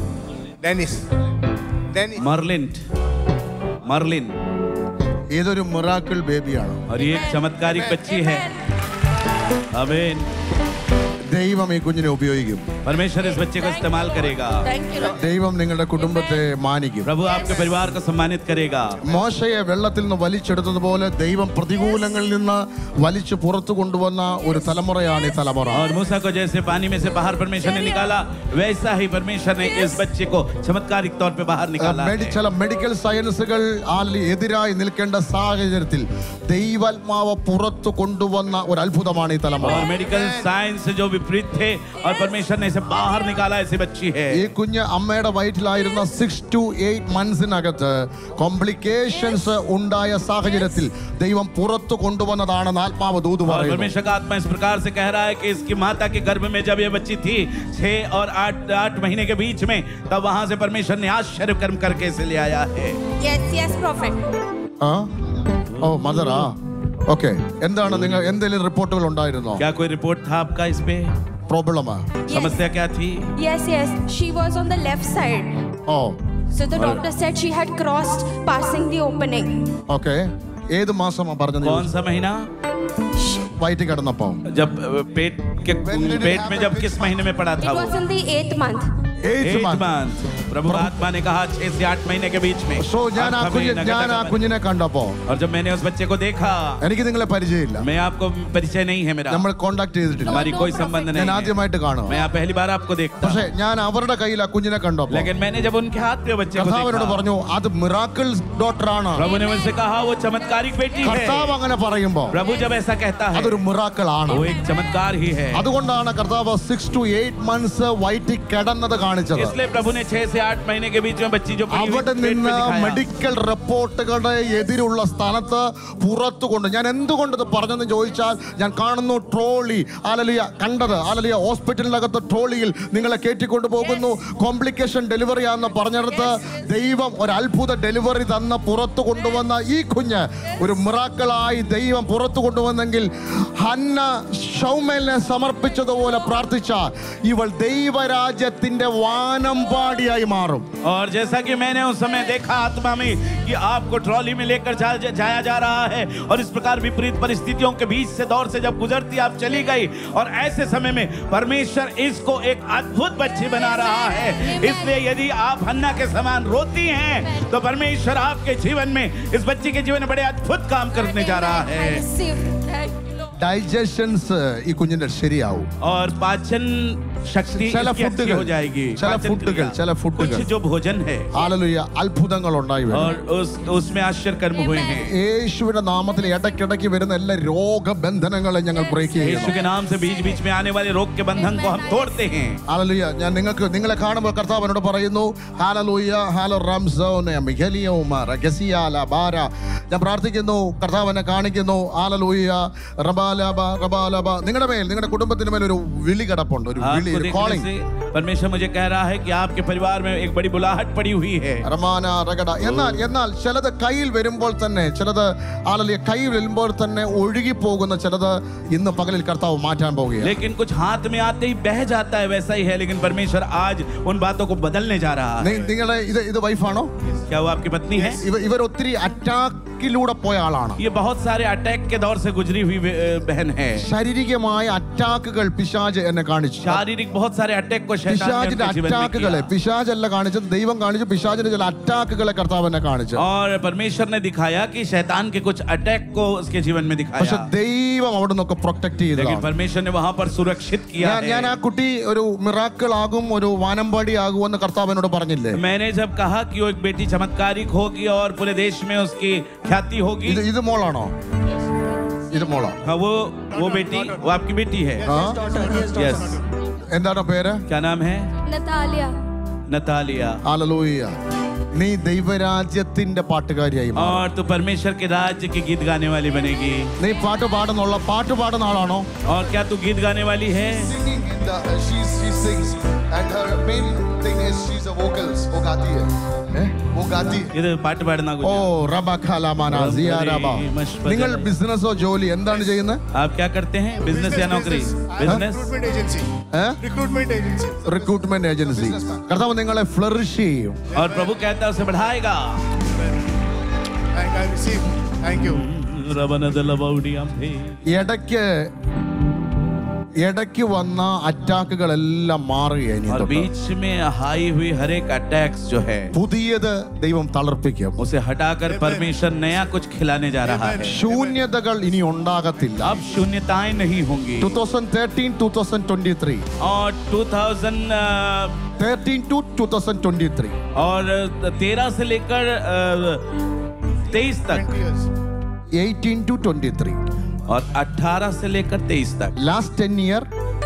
मर्लिंट मर्लिन ഏതൊരു മിറാക്കിൾ ബേബിയാണ് और ये एक चमत्कारिक बच्ची है अमेन ദൈവം ഈ കുഞ്ഞിനെ ഉപയോഗിക്കും परमेश्वर इस बच्चे को इस्तेमाल करेगा താങ്ക് യു ദൈവം നിങ്ങളുടെ കുടുംബത്തെ മാനിക്കും प्रभु आपके परिवार को सम्मानित करेगा മോശയെ വെള്ളത്തിൽ നിന്ന് വലിച്ചെടുത്തതുപോലെ ദൈവം പ്രതികൂലങ്ങളിൽ നിന്ന് വലിച്ചു പുറത്തു കൊണ്ടുവന്ന ഒരു തലമുറയാണ് ഈ തലമുറ और मूसा को जैसे पानी में से बाहर परमेश्वर ने निकाला वैसा ही परमेश्वर ने इस बच्चे को चमत्कारिक तौर पे बाहर निकाला മെഡി- है ചില മെഡിക്കൽ സയൻസുകൾ ആലി എതിരായി നിൽക്കേണ്ട സാഹചര്യത്തിൽ ദൈവാത്മാവ് പുറത്തു കൊണ്ടുവന്ന ഒരു അത്ഭുതമാണ് ഈ തലമുറ और मेडिकल साइंस से जो भी विपरीत थे और परमेश्वर ने इसे बाहर निकाला ऐसी बच्ची है ഈ കുഞ്ഞ് അമ്മയുടെ വയറ്റിലായിരുന്ന സിക്സ് ടു എയ്റ്റ് മന്ത്സിനകത്ത് കോംപ്ലിക്കേഷൻസ് ഉണ്ടായ സാഹചര്യത്തിൽ ദൈവം പുറത്തു കൊണ്ടുവന്നതാണെന്ന് ആത്മാവ് ദൂത് और പറയുന്നു परमेश्वर का आत्मा इस प्रकार से कह रहा है कि इसकी माता के गर्भ में जब ये बच्ची थी छह और आठ आठ महीने के बीच में तब वहां से परमेश्वर ने आश्चर्य कर्म करके इसे ले आया है Yes, yes, prophet. ആ ഓ മദറാ ഓക്കെ എന്താണ് നിങ്ങൾ എന്തെങ്കിലും റിപ്പോർട്ടുകൾ ഉണ്ടായിരുന്നോ क्या कोई रिपोर्ट था आपका इस पे പ്രോബ്ലമാ समस्या क्या थी Yes, yes. She was on the left side. ഓ So the doctor said she had crossed passing the opening. Okay ഏത് മാസമാ പറഞ്ഞത് कौन सा महीना വയറ്റിൽ കിടന്നപ്പോ जब अ, पेट के पेट में जब किस महीने में पड़ा It था वो was in the eighth month. Eighth Eighth month. month. प्रभु का आत्मा ने कहा छह से आठ महीने के बीच में സോ ഞാൻ ആ आठवां കുഞ്ഞ് महीना ഞാൻ ആ घटा- കുഞ്ഞിനെ കണ്ടപ്പോ और जब मैंने उस बच्चे को देखा എനിക്ക് നിങ്ങളെ പരിചയമില്ല मैं आपको परिचय नहीं है मेरा നമ്മൾ കോണ്ടാക്ട് ചെയ്തിട്ടില്ല हमारी कोई संबंध नहीं ഞാൻ है ആദ്യമായിട്ട് കാണുക मैं यहाँ पहली बार आपको देखता പക്ഷെ ഞാൻ അവരുടെ കയ്യിൽ ആ കുഞ്ഞിനെ കണ്ടപ്പോ लेकिन मैंने जब उनके हाथ पे बच्चे को കർത്താവിനോട് देखा പറഞ്ഞു അത് മിറാക്കിൾ ഡോക്ടർ ആണ് प्रभु ने मुझसे कहा वो चमत्कारिक बेटी है കർത്താവ് അങ്ങനെ പറയുമ്പോ प्रभु जब ऐसा कहता है അതൊരു മിറാക്കിൾ ആണ് वो एक चमत्कार ही है അതുകൊണ്ടാണ് കർത്താവ് സിക്സ് ടു എയ്റ്റ് മന്ത്സ് വയറ്റിൽ കിടന്നത് കാണിച്ചത് इसलिए प्रभु ने छह से आठ महीने के बीच में बच्ची जो पड़ी हुई അവിടെ पेट में നിന്ന് दिखाया। മെഡിക്കൽ റിപ്പോർട്ടുകളുടെ എതിരുള്ള സ്ഥലത്ത് പുറത്തു കൊണ്ട് ഞാൻ എന്തുകൊണ്ട് ഇത് പറഞ്ഞെന്ന് ചോദിച്ചാൽ ഞാൻ കാണുന്നു ട്രോളി ആലലിയ കണ്ടത് ആലലിയ ഹോസ്പിറ്റലിനകത്ത് ട്രോളിയിൽ നിങ്ങളെ കയറ്റിക്കൊണ്ട് പോകുന്നു കോംപ്ലിക്കേഷൻ ഡെലിവറി ആണെന്ന് പറഞ്ഞെടുത്ത് ദൈവം ഒരു അത്ഭുത ഡെലിവറി തന്ന് പുറത്തു കൊണ്ടുവന്ന ഈ കുഞ്ഞ് ഒരു മിറാക്കളായി ദൈവം പുറത്തു കൊണ്ടുവന്നെങ്കിൽ ഹന്ന ഷൗമേലിനെ സമർപ്പിച്ചതുപോലെ പ്രാർത്ഥിച്ച ഇവൾ ദൈവരാജ്യത്തിന്റെ വാനമ്പാടിയായി മാറും और जैसा कि मैंने उस समय देखा आत्मा में कि आपको ट्रॉली में लेकर जा, जा, जाया जा रहा है और इस प्रकार विपरीत परिस्थितियों के बीच से दौर से जब गुजरती आप चली गई और ऐसे समय में परमेश्वर इसको एक अद्भुत बच्ची बना रहा है इसलिए यदि आप हन्ना के समान रोती हैं तो परमेश्वर आपके जीवन में इस बच्ची के जीवन में बड़े अद्भुत काम करने जा रहा I है received. Thank you, Lord. ഡൈജഷൻസ് ഈ കുഞ്ഞിന്റെ ശരിയാവും और पाचन शक्ति ചില इसकी अच्छी ഫുഡുകൾ हो जाएगी ചില पाचन ഫുഡുകൾ क्रिया। ചില ഫുഡുകൾ कुछ जो भोजन है ആലലുയ അത്ഭുതങ്ങൾ ഉണ്ടായി വരും और उस उसमें आश्चर्य कर्म हुए हैं യേശുവിന്റെ നാമത്തിൽ ഇടയ്ക്കിടയ്ക്ക് വരുന്ന എല്ലാ രോഗബന്ധനങ്ങളെ ഞങ്ങൾ ബ്രേക്ക് यीशु ചെയ്യുന്നു के नाम से बीच बीच में आने वाले रोग के बंधन को हम तोड़ते हैं ഹാലലുയ ഞാൻ നിങ്ങൾക്ക് നിങ്ങളെ കാണുമ്പോൾ കർത്താവ് എന്നോട് പറയുന്നു ഹാലലൂയ ഹാലോ റംസോനെ മിഖലിയോമ റഗസിയാല ബാര ഞാൻ പ്രാർത്ഥിക്കുന്നു കർത്താവ് എന്നെ കാണിക്കുന്നു ഹാലലൂയ റബാലബ റബാലബ നിങ്ങളുടെ മേൽ നിങ്ങളുടെ കുടുംബത്തിന് മേൽ ഒരു വിളി കിടപ്പുണ്ട് ഒരു വിളി आपको ഒരു देखने കോളിംഗ് से परमेश्वर मुझे कह रहा है कि आपके परिवार में एक बड़ी बुलाहट पड़ी हुई है റമാന റഗട എന്നാൽ എന്നാൽ ചിലത് കയ്യിൽ വരുമ്പോൾ തന്നെ ചിലത് ആലലിയ കയ്യിൽ വരുമ്പോൾ തന്നെ ഒഴുകി പോകുന്ന ചിലത് ഇന്ന് പകലിൽ കർത്താവ് മാറ്റാൻ പോവുകയാണ് लेकिन कुछ हाथ में आते ही बह जाता है वैसा ही है लेकिन परमेश्वर आज उन बातों को बदलने जा रहा है നി- നിങ്ങളെ ഇത് ഇത് വൈഫാണോ क्या वो आपकी पत्नी है ഇവ ഇവർ ഒത്തിരി അറ്റാക്കിലൂടെ പോയ ആളാണ് ये बहुत सारे अटैक के दौर से गुजरी हुई वे- अ, बहन है ശാരീരികമായ അറ്റാക്കുകൾ പിശാജ് എന്നെ കാണിച്ചു शारीरिक बहुत सारे अटैक को शैतान ने പിശാജിന്റെ अपने जीवन में അറ്റാക്കുകളെ किया। പിശാജല്ല കാണിച്ചത് ദൈവം കാണിച്ചു പിശാജിന്റെ ചില അറ്റാക്കുകളെ കർത്താവ് എന്നെ കാണിച്ചു और परमेश्वर ने दिखाया कि शैतान के कुछ अटैक को उसके जीवन में പക്ഷെ दिखाया ദൈവം അവിടെ നിന്നൊക്കെ പ്രൊട്ടക്ട് लेकिन ചെയ്തതാണ് परमेश्वर ने वहां पर सुरक्षित किया ഞാൻ ഞാൻ ആ है കുട്ടി ഒരു മിറാക്കിൾ ആകും ഒരു വാനമ്പാടി ആകുമെന്ന് കർത്താവ് എന്നോട് പറഞ്ഞില്ലേ मैंने जब कहा कि वो एक बेटी चमत्कारिक होगी और पूरे देश में उसकी ख्याति होगी ഇത് ഇത് മോളാണോ ഇത് മോളാ हाँ वो वो बेटी वो आपकी बेटी है ആ यस എന്താണ് പേര് क्या नाम है Natalia. नतालिया ആലലൂയ നീ ദൈവരാജ്യത്തിന്റെ പാട്ടുകാരിയായി മാറും. और तू परमेश्वर के राज्य के गीत गाने वाली बनेगी നീ പാട്ട് പാടുന്നുള്ള പാട്ട് പാടുന്ന ആളാണോ और क्या तू गीत गाने वाली है singing in the uh, she's she sings and her main thing is she's a vocals वो गाती है ഏ? वो गाती है ഇത് പാട്ട് പാടുന്ന ഓ कुछ റബഖലമാന സിയ റബ. നിങ്ങൾ ബിസിനസ്സോ ജോലി എന്താണ് ചെയ്യുന്നത് आप क्या करते हैं बिजनेस या नौकरी बिजनेस recruitment agency ഏ? recruitment agency റിക്രൂട്ട്മെന്റ് ഏജൻസി കർത്താവ് നിങ്ങളെ ഫ്ലറിഷ് ചെയ്യും और प्रभु कहता है उसे बढ़ाएगा thank I receive thank you ഇടയ്ക്ക് ഇടയ്ക്ക് വന്ന അറ്റാക്കുകളെല്ലാം മാറുകയാണ് ഇനി और തൊട്ട്. बीच में हाई हुई हर एक अटैक्स जो है പുതിയത് ദൈവം തളർപ്പിക്കും उसे हटाकर परमेश्वर नया कुछ खिलाने जा रहा है ശൂന്യതകൾ ഇനി ഉണ്ടാകത്തില്ല अब शून्यताएं नहीं होंगी two thousand thirteen two thousand twenty three और 2000 thirteen to two thousand twenty three और तेरह से लेकर तेईस तक 20 years eighteen to twenty three और 18 से लेकर तेईस तक ലാസ്റ്റ് ടെൻ ഇയർ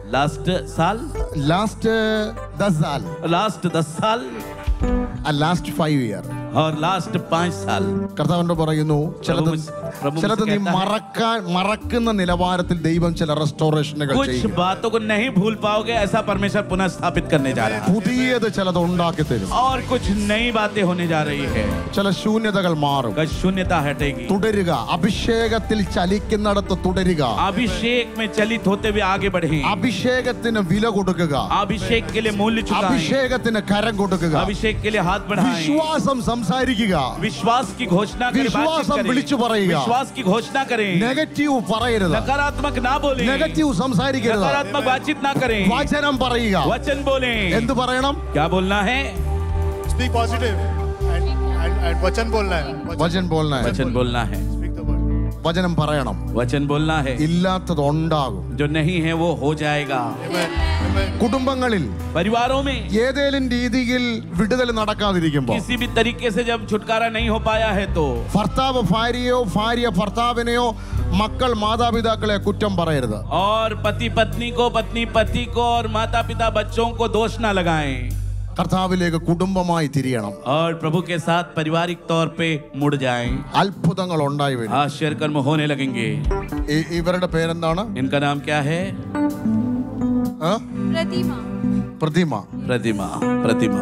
लास्ट साल ലാസ്റ്റ് ദസ് സാൽ लास्ट दस साल ലാസ്റ്റ് ഫൈവ് ഇയർ और लास्ट पांच साल കർത്താവിനോട് പറയുന്നു ചിലത് പ്രഭു- പ്രഭു ചിലത് നീ कहता है- മറക്കാൻ മറക്കുന്ന നിലവാരത്തിൽ ദൈവം ചില റെസ്റ്റോറേഷനുകൾ कुछ ചെയ്യും बातों को नहीं भूल पाओगे ऐसा परमेश्वर पुनः स्थापित करने जा रहा है പുതിയത് ചിലത് ഉണ്ടാക്കി തരും और कुछ नई बातें होने जा रही है ചില ശൂന്യതകൾ മാറും कुछ शून्यता हटेगी തുടരുക അഭിഷേകത്തിൽ ചലിക്കുന്നിടത്ത് തുടരുക अभिषेक में चलित होते हुए आगे बढ़े അഭിഷേകത്തിന് വില കൊടുക്കുക अभिषेक के लिए मूल्य चुकाएं അഭിഷേകത്തിന് കരം കൊടുക്കുക अभिषेक के लिए हाथ बढ़ाएं വിശ്വാസം സംസാരിക്കുക विश्वास की घोषणा करें विश्वास बातचीत हम करें। विളിച്ചു പറയുക. विश्वास की घोषणा करें നെഗറ്റീവ് പറയരുത് नकारात्मक ना बोले നെഗറ്റീവ് സംസാരിക്കരുത് नकारात्मक बातचीत ना करें വചനം പറയുക वचन बोले എന്ത് പറയണം क्या बोलना है Speak positive and, and, and वचन बोलना है വചൻ बोलना है वचन बोलना है Speak the word. വചനം പറയണം वचन बोलना है ഇല്ലാത്തത് ഉണ്ടാകും जो नहीं है वो हो जाएगा Amen. Amen. കുടുംബങ്ങളിൽ परिवारों में ഏതേലും രീതിയിൽ വിടുതൽ നടക്കാതിരിക്കുമ്പോ किसी भी तरीके से जब छुटकारा नहीं हो पाया है तो ഭർത്താവ് ഭാര്യയോ ഭാര്യ ഭർത്താവിനെയോ മക്കൾ മാതാപിതാക്കളെ കുറ്റം പറയരുത് और पति पत्नी को पत्नी पति को और माता पिता बच्चों को दोष ना लगाएं കർത്താവിലേക്ക് കുടുംബമായി തിരിയണം और प्रभु के साथ पारिवारिक तौर पे मुड़ जाएं അത്ഭുതങ്ങൾ ഉണ്ടായി വരും आश्चर्य कर्म होने लगेंगे ഈ- ഇവരുടെ പേരെന്താണ് इनका नाम क्या है ആ? प्रतिमा പ്രതിമ प्रतिमा प्रतिमा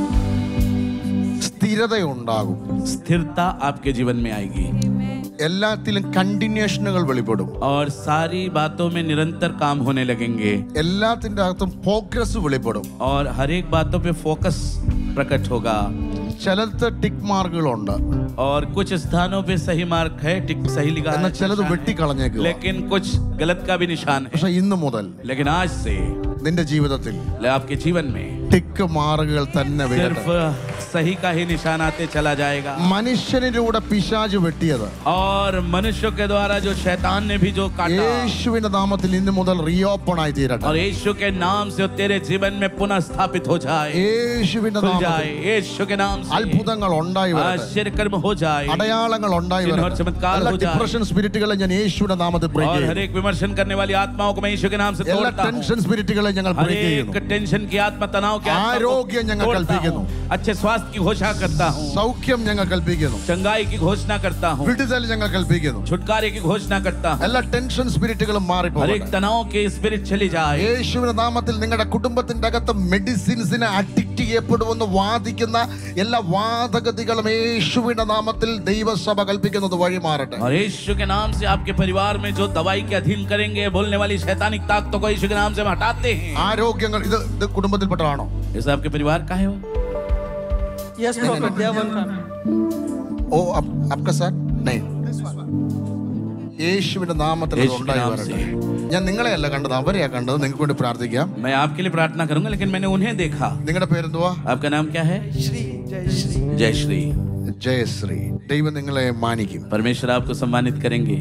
സ്ഥിരതയുണ്ടാകും स्थिरता आपके जीवन में आएगी എല്ലാത്തിലും കണ്ടിന്യൂഷനുകൾ വെളിപ്പെടും और सारी बातों में निरंतर काम होने लगेंगे എല്ലാത്തിന്റെ അകത്തും പ്രോഗ്രസ് വെളിപ്പെടും और हर एक बातों पे फोकस प्रकट होगा ചിലത്ത് ടിക്ക് മാർക്കുകളുണ്ട് और कुछ स्थानों पे सही मार्क है टिक सही लिखा എന്നാൽ है ചിലത് निशान है। വെട്ടിക്കളഞ്ഞേക്കുക लेकिन कुछ गलत का भी निशान है പക്ഷെ ഇന്ന് മുതൽ लेकिन आज से നിന്റെ ജീവിതത്തിൽ आपके जीवन में ടിക്ക് മാറുകൾ തന്നെ सिर्फ വരട്ടെ सही का ही निशान आते चला जाएगा മനുഷ്യനിലൂടെ പിശാജ് വെട്ടിയത് और मनुष्यों के द्वारा जो शैतान ने भी जो काटा യേശുവിന്റെ നാമത്തിൽ ഇന്ന് മുതൽ റീഓപ്പൺ ആയി തീരട്ടെ और यीशु के नाम से वो तेरे जीवन में पुनः स्थापित हो जाए യേശുവിന്റെ खुल നാമത്തിൽ जाए यीशु के नाम से അത്ഭുതങ്ങൾ ഉണ്ടായി വരട്ടെ आश्चर्य कर्म हो जाए അടയാളങ്ങൾ ഉണ്ടായി ചിഹ്നം വരട്ടെ ചമത്കാർ എല്ലാ ഹോ ജായ്. ഡിപ്രഷൻ സ്പിരിറ്റുകളെ ഞാൻ യേശുവിന്റെ നാമത്തിൽ ബ്രേക്ക് और हर ചെയ്യുന്നു एक विमर्शन करने वाली आत्माओं को मैं यीशु के नाम से എല്ലാ तोड़ता हूँ ടെൻഷൻ സ്പിരിറ്റുകളെ ഞങ്ങൾ हर ബ്രേക്ക് एक ചെയ്യുന്നു टेंशन की आत्मा तनाव की आत्मा को ആരോഗ്യം ഞങ്ങൾ तोड़ता കൽപ്പിക്കുന്നു. हूँ। अच्छे स्वास्थ्य की घोषणा करता हूँ സൗഖ്യം ഞങ്ങൾ കൽപ്പിക്കുന്നു चंगाई की घोषणा करता हूँ വിടുതൽ ഞങ്ങൾ കൽപ്പിക്കുന്നു छुटकारे की घोषणा करता हूँ എല്ലാ ടെൻഷൻ സ്പിരിറ്റുകളും हर एक മാറിപ്പോകട്ടെ तनाव के स्पिरिट चली जाए യേശുവിന്റെ നാമത്തിൽ നിങ്ങളുടെ കുടുംബത്തിന്റെ അകത്ത് മെഡിസിൻസിനെ അഡിക്റ്റ് ചെയ്യപ്പെടുമെന്ന് വാദിക്കുന്ന എല്ലാ വാദഗതികളും യേശുവിന്റെ നാമത്തിൽ ദൈവസഭ കൽപ്പിക്കുന്നത് വഴി മാറട്ടെ और यीशु के नाम से आपके परिवार में जो दवाई के अधीन करेंगे बोलने वाली शैतानिक ताकतों को यीशु के नाम से हम हटाते हैं ആരോഗ്യങ്ങൾ ഇത് ഇത് കുടുംബത്തിൽപ്പെട്ടതാണോ इस आपके परिवार का है वो Yes, Prophet, they are one family. ഓ അപ്- അപ്ക സാർ നൈ യേശുവിന്റെ നാമത്തിൽ അത് യേശുവിന്റെ ഉണ്ടായി നാമത്തിൽ. വരട്ടെ ഞാൻ നിങ്ങളെയല്ല കണ്ടത് അവരെയാ കണ്ടത് നിങ്ങൾക്ക് വേണ്ടി പ്രാർത്ഥിക്കാം मैं आपके लिए प्रार्थना करूंगा लेकिन मैंने उन्हें देखा നിങ്ങളുടെ പേരെന്തുവാ आपका नाम क्या है Shri, Jai Shri. जय श्री ജയശ്രീ ദൈവം നിങ്ങളെ മാനിക്കും परमेश्वर आपको सम्मानित करेंगे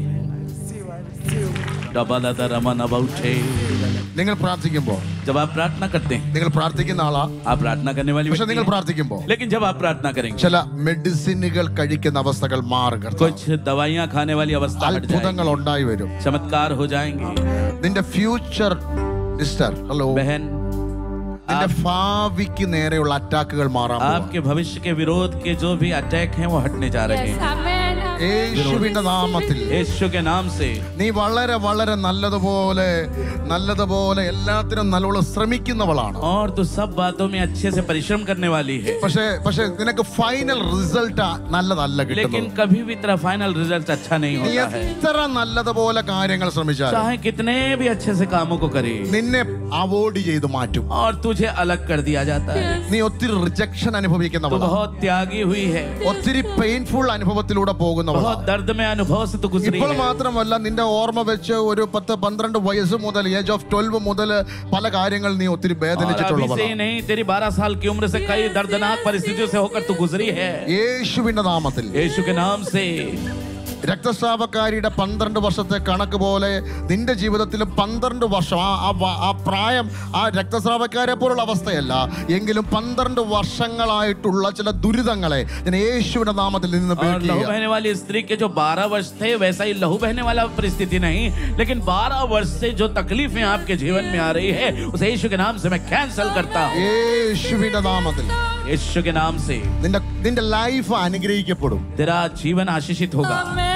डबालादा रमन अबाउटे നിങ്ങൾ പ്രാർത്ഥിക്കുമ്പോൾ जब आप प्रार्थना करते हैं നിങ്ങൾ പ്രാർത്ഥിക്കുന്ന ആളാ आप प्रार्थना करने वाली പക്ഷെ व्यक्ति നിങ്ങൾ हैं। പ്രാർത്ഥിക്കുമ്പോൾ लेकिन जब आप प्रार्थना करेंगे ചില മെഡിസിനുകൾ കഴിക്കുന്ന അവസ്ഥകൾ മാറുക कुछ दवाइयां खाने वाली अवस्था हट അത്ഭുതങ്ങൾ जाएगी ഉണ്ടായി വരും चमत्कार हो जाएंगे നിന്റെ ഫ്യൂച്ചർ സിസ്റ്റർ ഹലോ बहन നിന്റെ आप- ഭാവിക്ക് നേരെയുള്ള അറ്റാക്കുകൾ മാറാൻ പോവാ. आपके भविष्य के विरोध के जो भी अटैक हैं वो हटने जा रहे Yes, हैं amen. യേശുവിന്റെ നാമത്തിൽ यीशु के नाम से നീ വളരെ വളരെ നല്ലതുപോലെ നല്ലതുപോലെ എല്ലാത്തിനും നല്ലോണം ശ്രമിക്കുന്നവളാണ് और तो सब बातों में अच्छे से परिश्रम करने वाली है പക്ഷേ പക്ഷെ നിനക്ക് ഫൈനൽ റിസൾട്ട് നല്ലതല്ല लेकिन കിട്ടുന്നത് कभी भी तेरा फाइनल रिजल्ट अच्छा नहीं നീ होता है എത്ര നല്ലതുപോലെ കാര്യങ്ങൾ ശ്രമിച്ചാലും चाहे कितने भी अच्छे से कामों को करे നിന്നെ അവോയ്ഡ് ചെയ്ത് മാറ്റും और तुझे अलग कर दिया जाता है നീ ഒത്തിരി റിജക്ഷൻ तू അനുഭവിക്കുന്നവളാണ് बहुत त्यागी हुई है ഒത്തിരി പെയിൻഫുൾ അനുഭവത്തിലൂടെ പോകുന്നവളാണ് बहुत दर्द में अनुभव से तू गुजरी ഇപ്പോൾ है മാത്രമല്ല നിന്റെ ഓർമ്മ വെച്ച് ഒരു പത്ത് പന്ത്രണ്ട് വയസ്സ് മുതൽ ഏജ് ഓഫ് ട്വൽവ് മുതൽ പല കാര്യങ്ങൾ നീ ഒത്തിരി और अभी से ही വേദനിച്ചിട്ടുള്ളവളാണ് नहीं तेरी बारह साल की उम्र से कई दर्दनाक परिस्थितियों से होकर तू गुजरी है യേശുവിന്റെ നാമത്തിൽ यीशु के नाम से രക്തസ്രാവക്കാരിയുടെ പന്ത്രണ്ട് വർഷത്തെ കണക്ക് പോലെ നിന്റെ ജീവിതത്തിൽ പന്ത്രണ്ട് വർഷം ആ ആ വ- ആ പ്രായം ആ രക്തസ്രാവക്കാരെ പോലുള്ള അവസ്ഥയല്ല എങ്കിലും പന്ത്രണ്ട് വർഷങ്ങളായിട്ടുള്ള ചില ദുരിതങ്ങളെ ഞാൻ യേശുവിന്റെ നാമത്തിൽ നിന്ന് और लहू ഉപേക്ഷിക്കുക. बहने वाली स्त्री के जो 12 वर्ष थे वैसा ही लहू बहने वाला परिस्थिति नहीं लेकिन 12 वर्ष से जो तकलीफें आपके जीवन में आ रही है उस यीशु के नाम से मैं कैंसिल करता हूँ യേശുവിന്റെ നാമത്തിൽ यीशु के नाम से നിന്റെ നിന്റെ ലൈഫ് അനുഗ്രഹിക്കപ്പെടും तेरा जीवन आशीषित होगा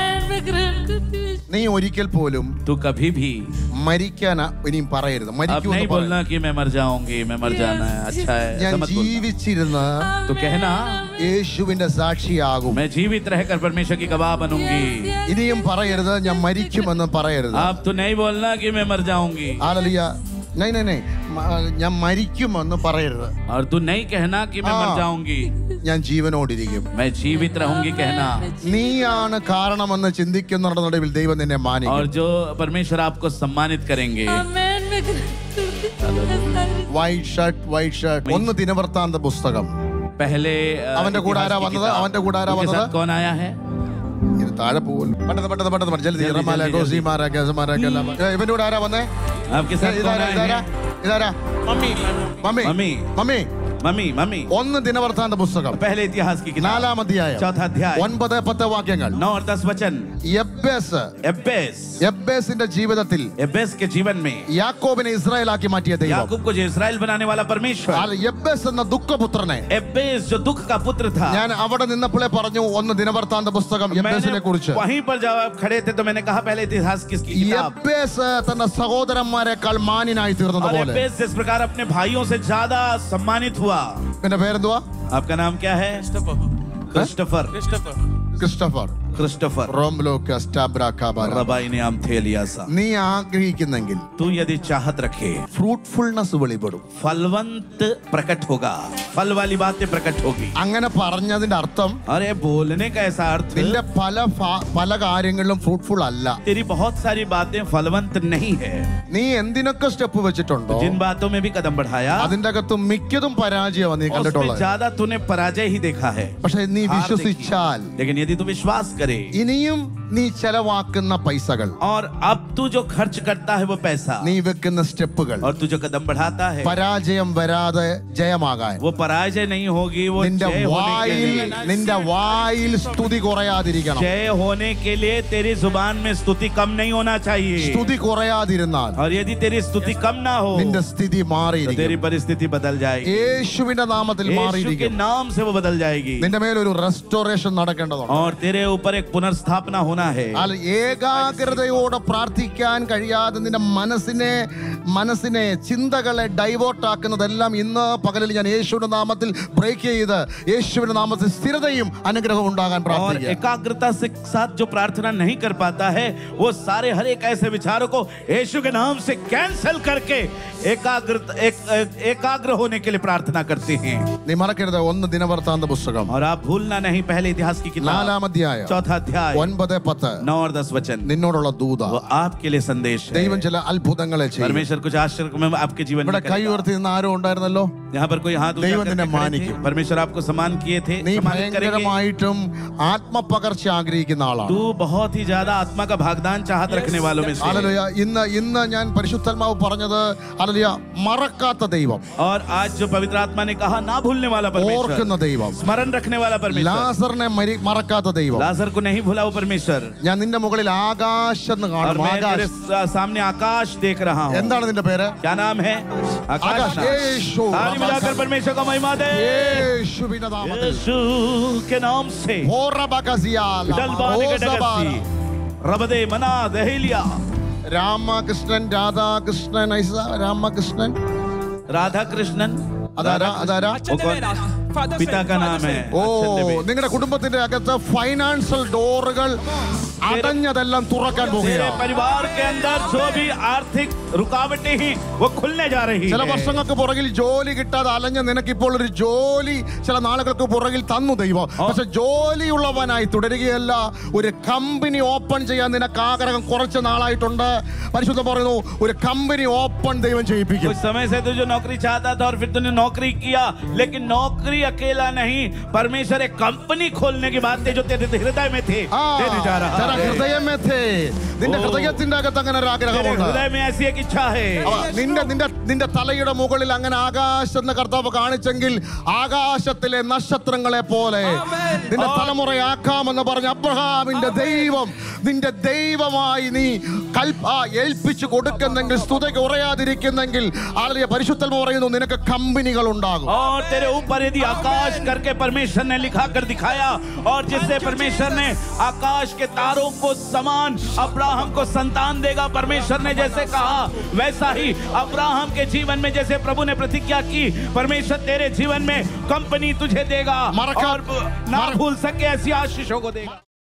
നീ ഒരിക്കൽ പോലും तू कभी भी മരിക്കാൻ ഇനിയും പറയരുത് अब മരിക്കുമെന്ന് नहीं പറയരുത്. बोलना कि मैं मर जाऊंगी मैं मर जाना है अच्छा है ഞാൻ ऐसा मत बोलना। ജീവിച്ചിരുന്ന് तो कहना യേശുവിന്റെ സാക്ഷിയാകും मैं जीवित रहकर परमेश्वर की गवाह बनूंगी ഇനിയും പറയരുത് ഞാൻ മരിക്കുമെന്ന് പറയരുത് अब तो नहीं बोलना कि मैं मर जाऊंगी ആലലിയ നൈ നൈ നൈ മ- ഞാൻ മരിക്കുമെന്ന് പറയരുത് और तू नहीं कहना कि मैं मर हाँ। जाऊंगी ഞാൻ ജീവനോടിരിക്കും मैं जीवित रहूंगी कहना നീയാണ് കാരണമെന്ന് ചിന്തിക്കുന്നവരുടെ നടുവിൽ ദൈവം നിന്നെ और മാനിക്കും जो परमेश्वर आपको सम्मानित करेंगे വൈറ്റ് ഷർട്ട് വൈറ്റ് ഷർട്ട് ഒന്ന് ദിനവൃത്താന്ത പുസ്തകം पहले अ, അവന്റെ കൂടെ इतिहास ആരാ की വന്നത്? किताब। അവന്റെ കൂടെ ആരാ उनके साथ വന്നത്? कौन आया है ഇത് താഴെ പോകുമല്ലോ പെട്ടെന്ന് പെട്ടെന്ന് പെട്ടെന്ന് പെട്ടെന്ന് ജൽദി ജൽദി, റമാല ജൽദി, ഗോസിമാര ഗസമാരൊക്കെ എല്ലാം ഏ, ഇവന്റെ കൂടെ ആരാ വന്നേ आपके साथ कौन ഇതാരാ आए ഇതാരാ हैं ഇതാരാ mummy mummy mummy. Mummy mummy mummy ഒന്ന് ദിനവൃത്താന്ത പുസ്തകം पहले इतिहास की किताब നാലാം അധ്യായം चौथा अध्याय ഒൻപത് പത്ത് വാക്യങ്ങൾ नौ और दस वचन എബ്ബേസ് एबेस എബ്ബേസിന്റെ ജീവിതത്തിൽ एबेस के जीवन में യാക്കോബിനെ ഇസ്രായേലാക്കി മാറ്റിയ ദൈവം याकूब को जो इसराइल बनाने वाला परमेश्वर ആ എബ്ബേസ് എന്ന ദുഃഖപുത്രനെ एबेस जो दुख का पुत्र था ഞാൻ അവിടെ നിന്നപ്പോഴേ പറഞ്ഞു ഒന്ന് ദിനവൃത്താന്ത പുസ്തകം എബ്ബേസിനെ मैंने കുറിച്ച് वहीं पर जब आप खड़े थे तो मैंने कहा पहले इतिहास किसकी किताब എബ്ബേസ് തന്റെ സഹോദരന്മാരെക്കാൾ മാന്യനായി തീർന്നത് और പോലെ एबेस जिस प्रकार अपने भाइयों से ज्यादा सम्मानित हुआ എന്റെ പേരെന്തുവാ आपका नाम क्या है क्रिस्टोफर ക്രിസ്റ്റഫർ क्रिस्टोफर റോംലോ കസ്റ്റാബ്രാക്കാബാര. रबाई ने आम थे लियासा നീ ആഗ്രഹിക്കുന്നെങ്കിൽ तू यदि चाहत रखे ഫ്രൂട്ട്ഫുൾനെസ് വെളിപ്പെടും फलवंत प्रकट होगा फल वाली बातें प्रकट होगी അങ്ങനെ പറഞ്ഞതിന്റെ അർത്ഥം अरे बोलने का ऐसा अर्थ നിന്റെ പല ഫാ- പല കാര്യങ്ങളിലും ഫ്രൂട്ട്ഫുൾ അല്ല तेरी बहुत सारी बातें फलवंत नहीं है നീ എന്തിനൊക്കെ സ്റ്റെപ്പ് വെച്ചിട്ടുണ്ടോ जिन बातों में भी कदम बढ़ाया അതിന്റെ അകത്ത് മിക്കതും പരാജയമാണ് നീ उसमें കണ്ടിട്ടുള്ളത് ज्यादा तूने पराजय ही देखा है പക്ഷെ നീ हार വിശ്വസിച്ചാൽ देखी। लेकिन यदि तू विश्वास करे ഇനിയും നീ ചെലവാക്കുന്ന പൈസകൾ और अब तू जो खर्च करता है वो पैसा നീ വെക്കുന്ന സ്റ്റെപ്പുകൾ और तू जो कदम बढ़ाता है പരാജയം വരാതെ ജയമാകാൻ वो पराजय नहीं होगी वो നിന്റെ जय होने के വായിൽ लिए നിന്റെ വായിൽ സ്തുതി കുറയാതിരിക്കണം जय होने के लिए तेरी जुबान में स्तुति कम नहीं होना चाहिए സ്തുതി കുറയാതിരുന്നാൽ और यदि तेरी स्तुति कम ना हो നിന്റെ സ്ഥിതി तो तेरी മാറിയിരിക്കും परिस्थिति बदल जाएगी യേശുവിന്റെ നാമത്തിൽ यीशु के മാറിയിരിക്കും नाम से वो बदल जाएगी നിന്റെ മേലൊരു റെസ്റ്റോറേഷൻ നടക്കേണ്ടതുണ്ട് और तेरे ऊपर एक पुनर्स्थापना होना है അല്ല ഏകാഗ്രതയോടെ പ്രാർത്ഥിക്കാൻ കഴിയാതെ നിന്റെ മനസ്സിനെ മനസ്സിനെ ചിന്തകളെ ഡൈവേർട്ട് ആക്കുന്നതെല്ലാം ഇന്ന് പകലിൽ ഞാൻ യേശുവിന്റെ നാമത്തിൽ ബ്രേക്ക് ചെയ്ത് യേശുവിന്റെ നാമത്തിൽ സ്ഥിരതയും അനുഗ്രഹവും ഉണ്ടാകാൻ और പ്രാർത്ഥിക്കുക एकाग्रता से साथ जो प्रार्थना नहीं कर पाता है वो सारे हर एक ऐसे विचारों को यीशु के नाम से कैंसिल करके एकाग्र एक, एक, एकाग्र होने के लिए प्रार्थना करते हैं നീ മറക്കരുത് ഒന്ന് ദിനവൃത്താന്ത പുസ്തകം और आप भूलना नहीं पहले इतिहास की किताब നാലാം അധ്യായം चौथा अध्याय ഒൻപത് പത്ത് नौ और दस वचन നിന്നോടുള്ള ദൂത वो आपके लिए संदेश है ദൈവം ചില അത്ഭുതങ്ങളെ ചെയ്യും परमेश्वर कुछ आश्चर्य में आपके जीवन ഇവിടെ में കൈ करेगा। ഉയർത്തി നിന്ന് ആരോ ഉണ്ടായിരുന്നല്ലോ यहाँ पर कोई हाथ ऊंचा ദൈവം करके നിന്നെ खड़े थे। മാനിക്കും. परमेश्वर आपको सम्मान किए थे നീ सम्मानित करेंगे ഭയങ്കരമായിട്ടും ആത്മപകർച്ച ആഗ്രഹിക്കുന്ന ആളാണ് तू बहुत ही ज्यादा आत्मा का भागदान चाहत रखने वालों में से है। ഹല്ലേലൂയ. ഇന്ന് ഇന്ന് ഞാൻ പരിശുദ്ധാത്മാവ് പറഞ്ഞത് അലലിയ മറക്കാത്ത ദൈവം और आज जो पवित्र आत्मा ने कहा ना भूलने वाला परमेश्वर ഓർക്കുന്ന ദൈവം स्मरण रखने वाला परमेश्वर ലാസറിനെ മരി- മറക്കാത്ത ദൈവം लाजर को नहीं भूला वो परमेश्वर ഞാൻ നിന്റെ മുകളിൽ ആകാശം എന്ന് और കാണും मैं तेरे ആകാശ് सा- सामने आकाश देख रहा हूँ എന്താണ് നിന്റെ പേര് क्या नाम है आकाश। आकाश नाम। यीशु। ताली बजाकर परमेश्वर का महिमा दे യേശുവിന്റെ നാമത്തിൽ यीशु के नाम से ഹോറബകസിയാൽ डलबाने के ഹോസബാര. डगसी रबदे मना दहेलिया രാമകൃഷ്ണൻ രാധാകൃഷ്ണൻ ഐസ രാമകൃഷ്ണൻ राधा कृष्णन അതാരാ അതാരാ वो कौन? पिता का नाम है ഓ अच्छे देवी। നിങ്ങളുടെ കുടുംബത്തിന്റെ അകത്ത് ഫൈനാൻഷ്യൽ ഡോറുകൾ അടഞ്ഞതെല്ലാം തുറക്കാൻ तेरे പോകുകയാണ് परिवार के अंदर जो भी आर्थिक रुकावटें हैं वो खुलने जा रही ചില है വർഷങ്ങൾക്ക് പുറകിൽ ജോലി കിട്ടാതെ അലഞ്ഞ നിനക്ക് ഇപ്പോൾ ഒരു ജോലി ചില നാളുകൾക്ക് പുറകിൽ തന്നു ദൈവം പക്ഷെ ജോലിയുള്ളവനായി തുടരുകയല്ല ഒരു കമ്പനി ഓപ്പൺ ചെയ്യാൻ നിനക്ക് ആഗ്രഹം കുറച്ച് നാളായിട്ടുണ്ട് പരിശുദ്ധ പറയുന്നു ഒരു കമ്പനി ഓപ്പൺ ദൈവം ചെയ്യിപ്പിക്കും कुछ समय से तू जो नौकरी चाहता था और फिर तूने नौकरी किया लेकिन नौकरी अकेला नहीं परमेश्वर एक कंपनी खोलने की बातें जो तेरे हृदय में थे हाँ, देने जा रहा तेरा है ഹൃദയം में थे നിന്റെ ഓ. ഹൃദയത്തിന്റെ അകത്ത് അങ്ങനെ ഒരു तेरे ആഗ്രഹമുണ്ട് हृदय में ऐसी एक इच्छा है അവ നിന്റെ നിന്റെ നിന്റെ തലയുടെ മുകളിൽ അങ്ങനെ ആകാശം എന്ന കർത്താവ് കാണിച്ചെങ്കിൽ ആകാശത്തിലെ നക്ഷത്രങ്ങളെ പോലെ നിന്റെ തലമുറയാക്കാമെന്ന് പറഞ്ഞ അബ്രഹാമിന്റെ ദൈവം നിന്റെ ദൈവമായി നീ കൽപ്പ ആ, ഏൽപ്പിച്ചു കൊടുക്കുന്നെങ്കിൽ സ്തുതയ്ക്ക് ഉറയാതിരിക്കുന്നെങ്കിൽ ആളുടെ പരിശുദ്ധം പറയുന്നു നിനക്ക് കമ്പനികൾ ഉണ്ടാകും और तेरे ऊपर यदि आकाश करके परमेश्वर ने लिखा कर दिखाया और जिससे परमेश्वर ने आकाश के तारों को समान अब्राहम को संतान देगा परमेश्वर ने जैसे कहा वैसा ही अब्राहम के जीवन में जैसे प्रभु ने प्रतिज्ञा की परमेश्वर तेरे जीवन में कंपनी तुझे देगा मरका- और ना मर- भूल सके ऐसी आशीषों को देगा